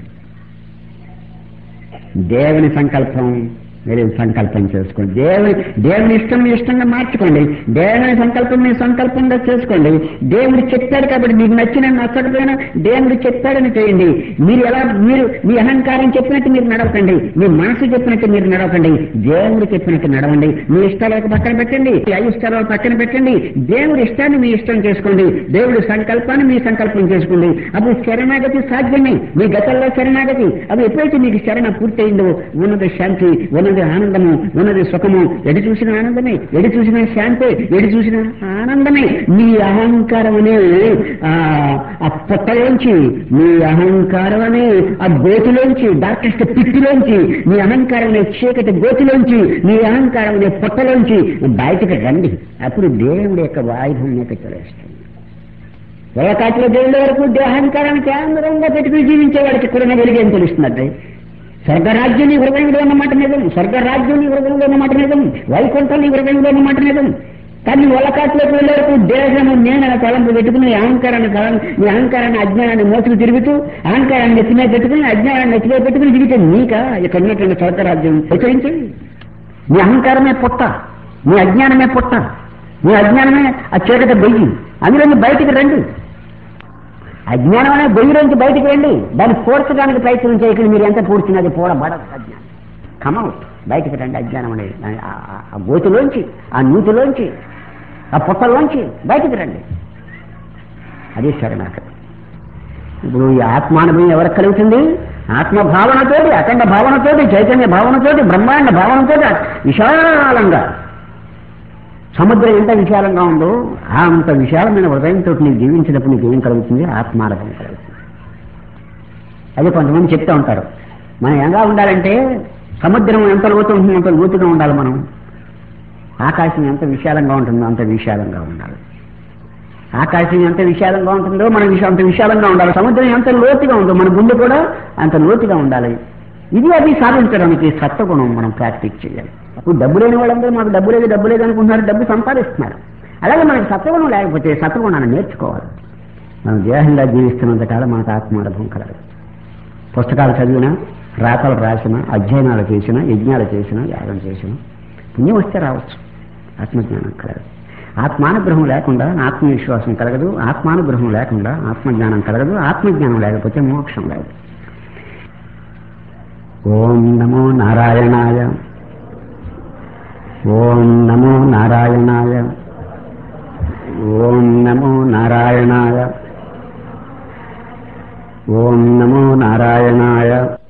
దేవుని సంకల్పం మీరు సంకల్పం చేసుకోండి దేవుని దేవుని ఇష్టం మీ ఇష్టంగా మార్చుకోండి దేవుని సంకల్పం మీ సంకల్పంగా చేసుకోండి దేవుడు చెప్పాడు కాబట్టి మీకు నచ్చిన నచ్చకపోయినా దేవుడు చెప్పాడని చేయండి మీరు ఎలా మీరు మీ అహంకారం చెప్పినట్టు మీరు నడవకండి మీ మనసు చెప్పినట్టు మీరు నడవకండి దేవుడు చెప్పినట్టు నడవండి మీ ఇష్టాలు ఒక పక్కన పెట్టండి మీ అయిష్టాలు ఒక పక్కన పెట్టండి దేవుడి ఇష్టాన్ని మీ ఇష్టం చేసుకోండి దేవుడి సంకల్పాన్ని మీ సంకల్పం చేసుకోండి అప్పుడు శరణాగతి సాధ్యమే మీ గతంలో శరణాగతి అది ఎప్పుడైతే మీకు శరణ పూర్తయిందో ఉన్నది శాంతి ఉన్నది ఆనందము ఉన్నది సుఖము ఎడి చూసిన ఆనందమే ఎడి చూసిన శాంతే ఎడి చూసిన ఆనందమే మీ అహంకారం అనే ఆ ఆ పొట్టలోంచి మీ అహంకారం అనే ఆ గోతిలోంచి డార్కెస్ట్ పిట్టిలోంచి మీ అహంకారం అనే చీకటి గోతిలోంచి మీ అహంకారం అనే పొట్టలోంచి బయటకు రండి అప్పుడు దేవుడి యొక్క వాయుభం మీకు తెలుస్తుంది వేకాటిలో దేవుడి వరకు దేహాంకారాన్ని కేంద్రంగా పెట్టుకుని జీవించేవాడికి కూడా వెలిగేం తెలుస్తున్నట్టు స్వర్గరాజ్యం నీ హృదయంలో ఉన్నమాట నిజం స్వర్గరాజ్యం నీ హృదయంలో ఉన్నమాట నిజం వైకుంఠం నీ హృదయంలో ఉన్నమాట నిజం కానీ వలకాట్లోకి వెళ్ళే వరకు దేశము నేను అనే తలంపు పెట్టుకుని నీ అహంకారాన్ని తలం నీ అహంకారాన్ని అజ్ఞానాన్ని మోసుకు తిరుగుతూ అహంకారాన్ని నెత్తిమే పెట్టుకుని అజ్ఞానాన్ని నెత్తిమే పెట్టుకుని దిగితే నీక ఇక్కడ ఉన్నటువంటి స్వర్గరాజ్యం హెచ్చరించండి నీ అహంకారమే పుట్ట నీ అజ్ఞానమే పుట్ట నీ అజ్ఞానమే ఆ చీకటి బొయ్యి అందులో బయటికి రండి అజ్ఞానం అనే గొయ్యిలోంచి బయటికి రండి దాన్ని పూడ్చడానికి ప్రయత్నం చేయకండి మీరు ఎంత పూడ్చినది పూడబడదు అజ్ఞానం కమౌట్ బయటికి రండి అజ్ఞానం అనేది ఆ- ఆ- ఆ గోతిలోంచి ఆ నూతిలోంచి ఆ పుట్టలోంచి బయటికి రండి అది శరణాగతి ఇప్పుడు ఈ ఆత్మానుభవం ఎవరికి కలుగుతుంది ఆత్మ భావనతోటి అఖండ భావనతోటి చైతన్య భావనతోటి బ్రహ్మాండ భావనతోటి విశాలంగా సముద్రం ఎంత విశాలంగా ఉందో ఆ అంత విశాలమైన హృదయంతో నీకు జీవించినప్పుడు నీకు ఏం కలుగుతుంది ఆత్మారభం కలుగుతుంది అదే కొంతమంది చెప్తూ ఉంటారు మనం ఎలా ఉండాలంటే సముద్రం ఎంత లోతు ఉంటుందో అంత లోతుగా ఉండాలి మనం ఆకాశం ఎంత విశాలంగా ఉంటుందో అంత విశాలంగా ఉండాలి ఆకాశం ఎంత విశాలంగా ఉంటుందో మన విశా అంత విశాలంగా ఉండాలి సముద్రం ఎంత లోతుగా ఉందో మన గుండె కూడా అంత లోతుగా ఉండాలి ఇది అది సాధించడానికి సత్వగుణం మనం ప్రాక్టీస్ చేయాలి ఇప్పుడు డబ్బు లేని వాళ్ళందరూ మాకు డబ్బు లేదు డబ్బు లేదు అనుకుంటున్నారు డబ్బు సంపాదిస్తున్నారు అలాగే మనకి సత్వగుణం లేకపోతే సత్వగుణాన్ని నేర్చుకోవాలి మనం దేహంగా జీవిస్తున్నంత కాలం మనకు ఆత్మానుభవం కలగదు పుస్తకాలు చదివినా రాతలు రాసిన అధ్యయనాలు చేసిన యజ్ఞాలు చేసిన యాగం చేసిన పుణ్యం వస్తే రావచ్చు ఆత్మజ్ఞానం కలగదు ఆత్మానుగ్రహం లేకుండా ఆత్మవిశ్వాసం కలగదు ఆత్మానుగ్రహం లేకుండా ఆత్మజ్ఞానం కలగదు ఆత్మజ్ఞానం లేకపోతే మోక్షం లేదు ఓం నమో నారాయణాయ ఓం నమో నారాయణాయ ఓం నమో నారాయణాయ ఓం నమో నారాయణాయ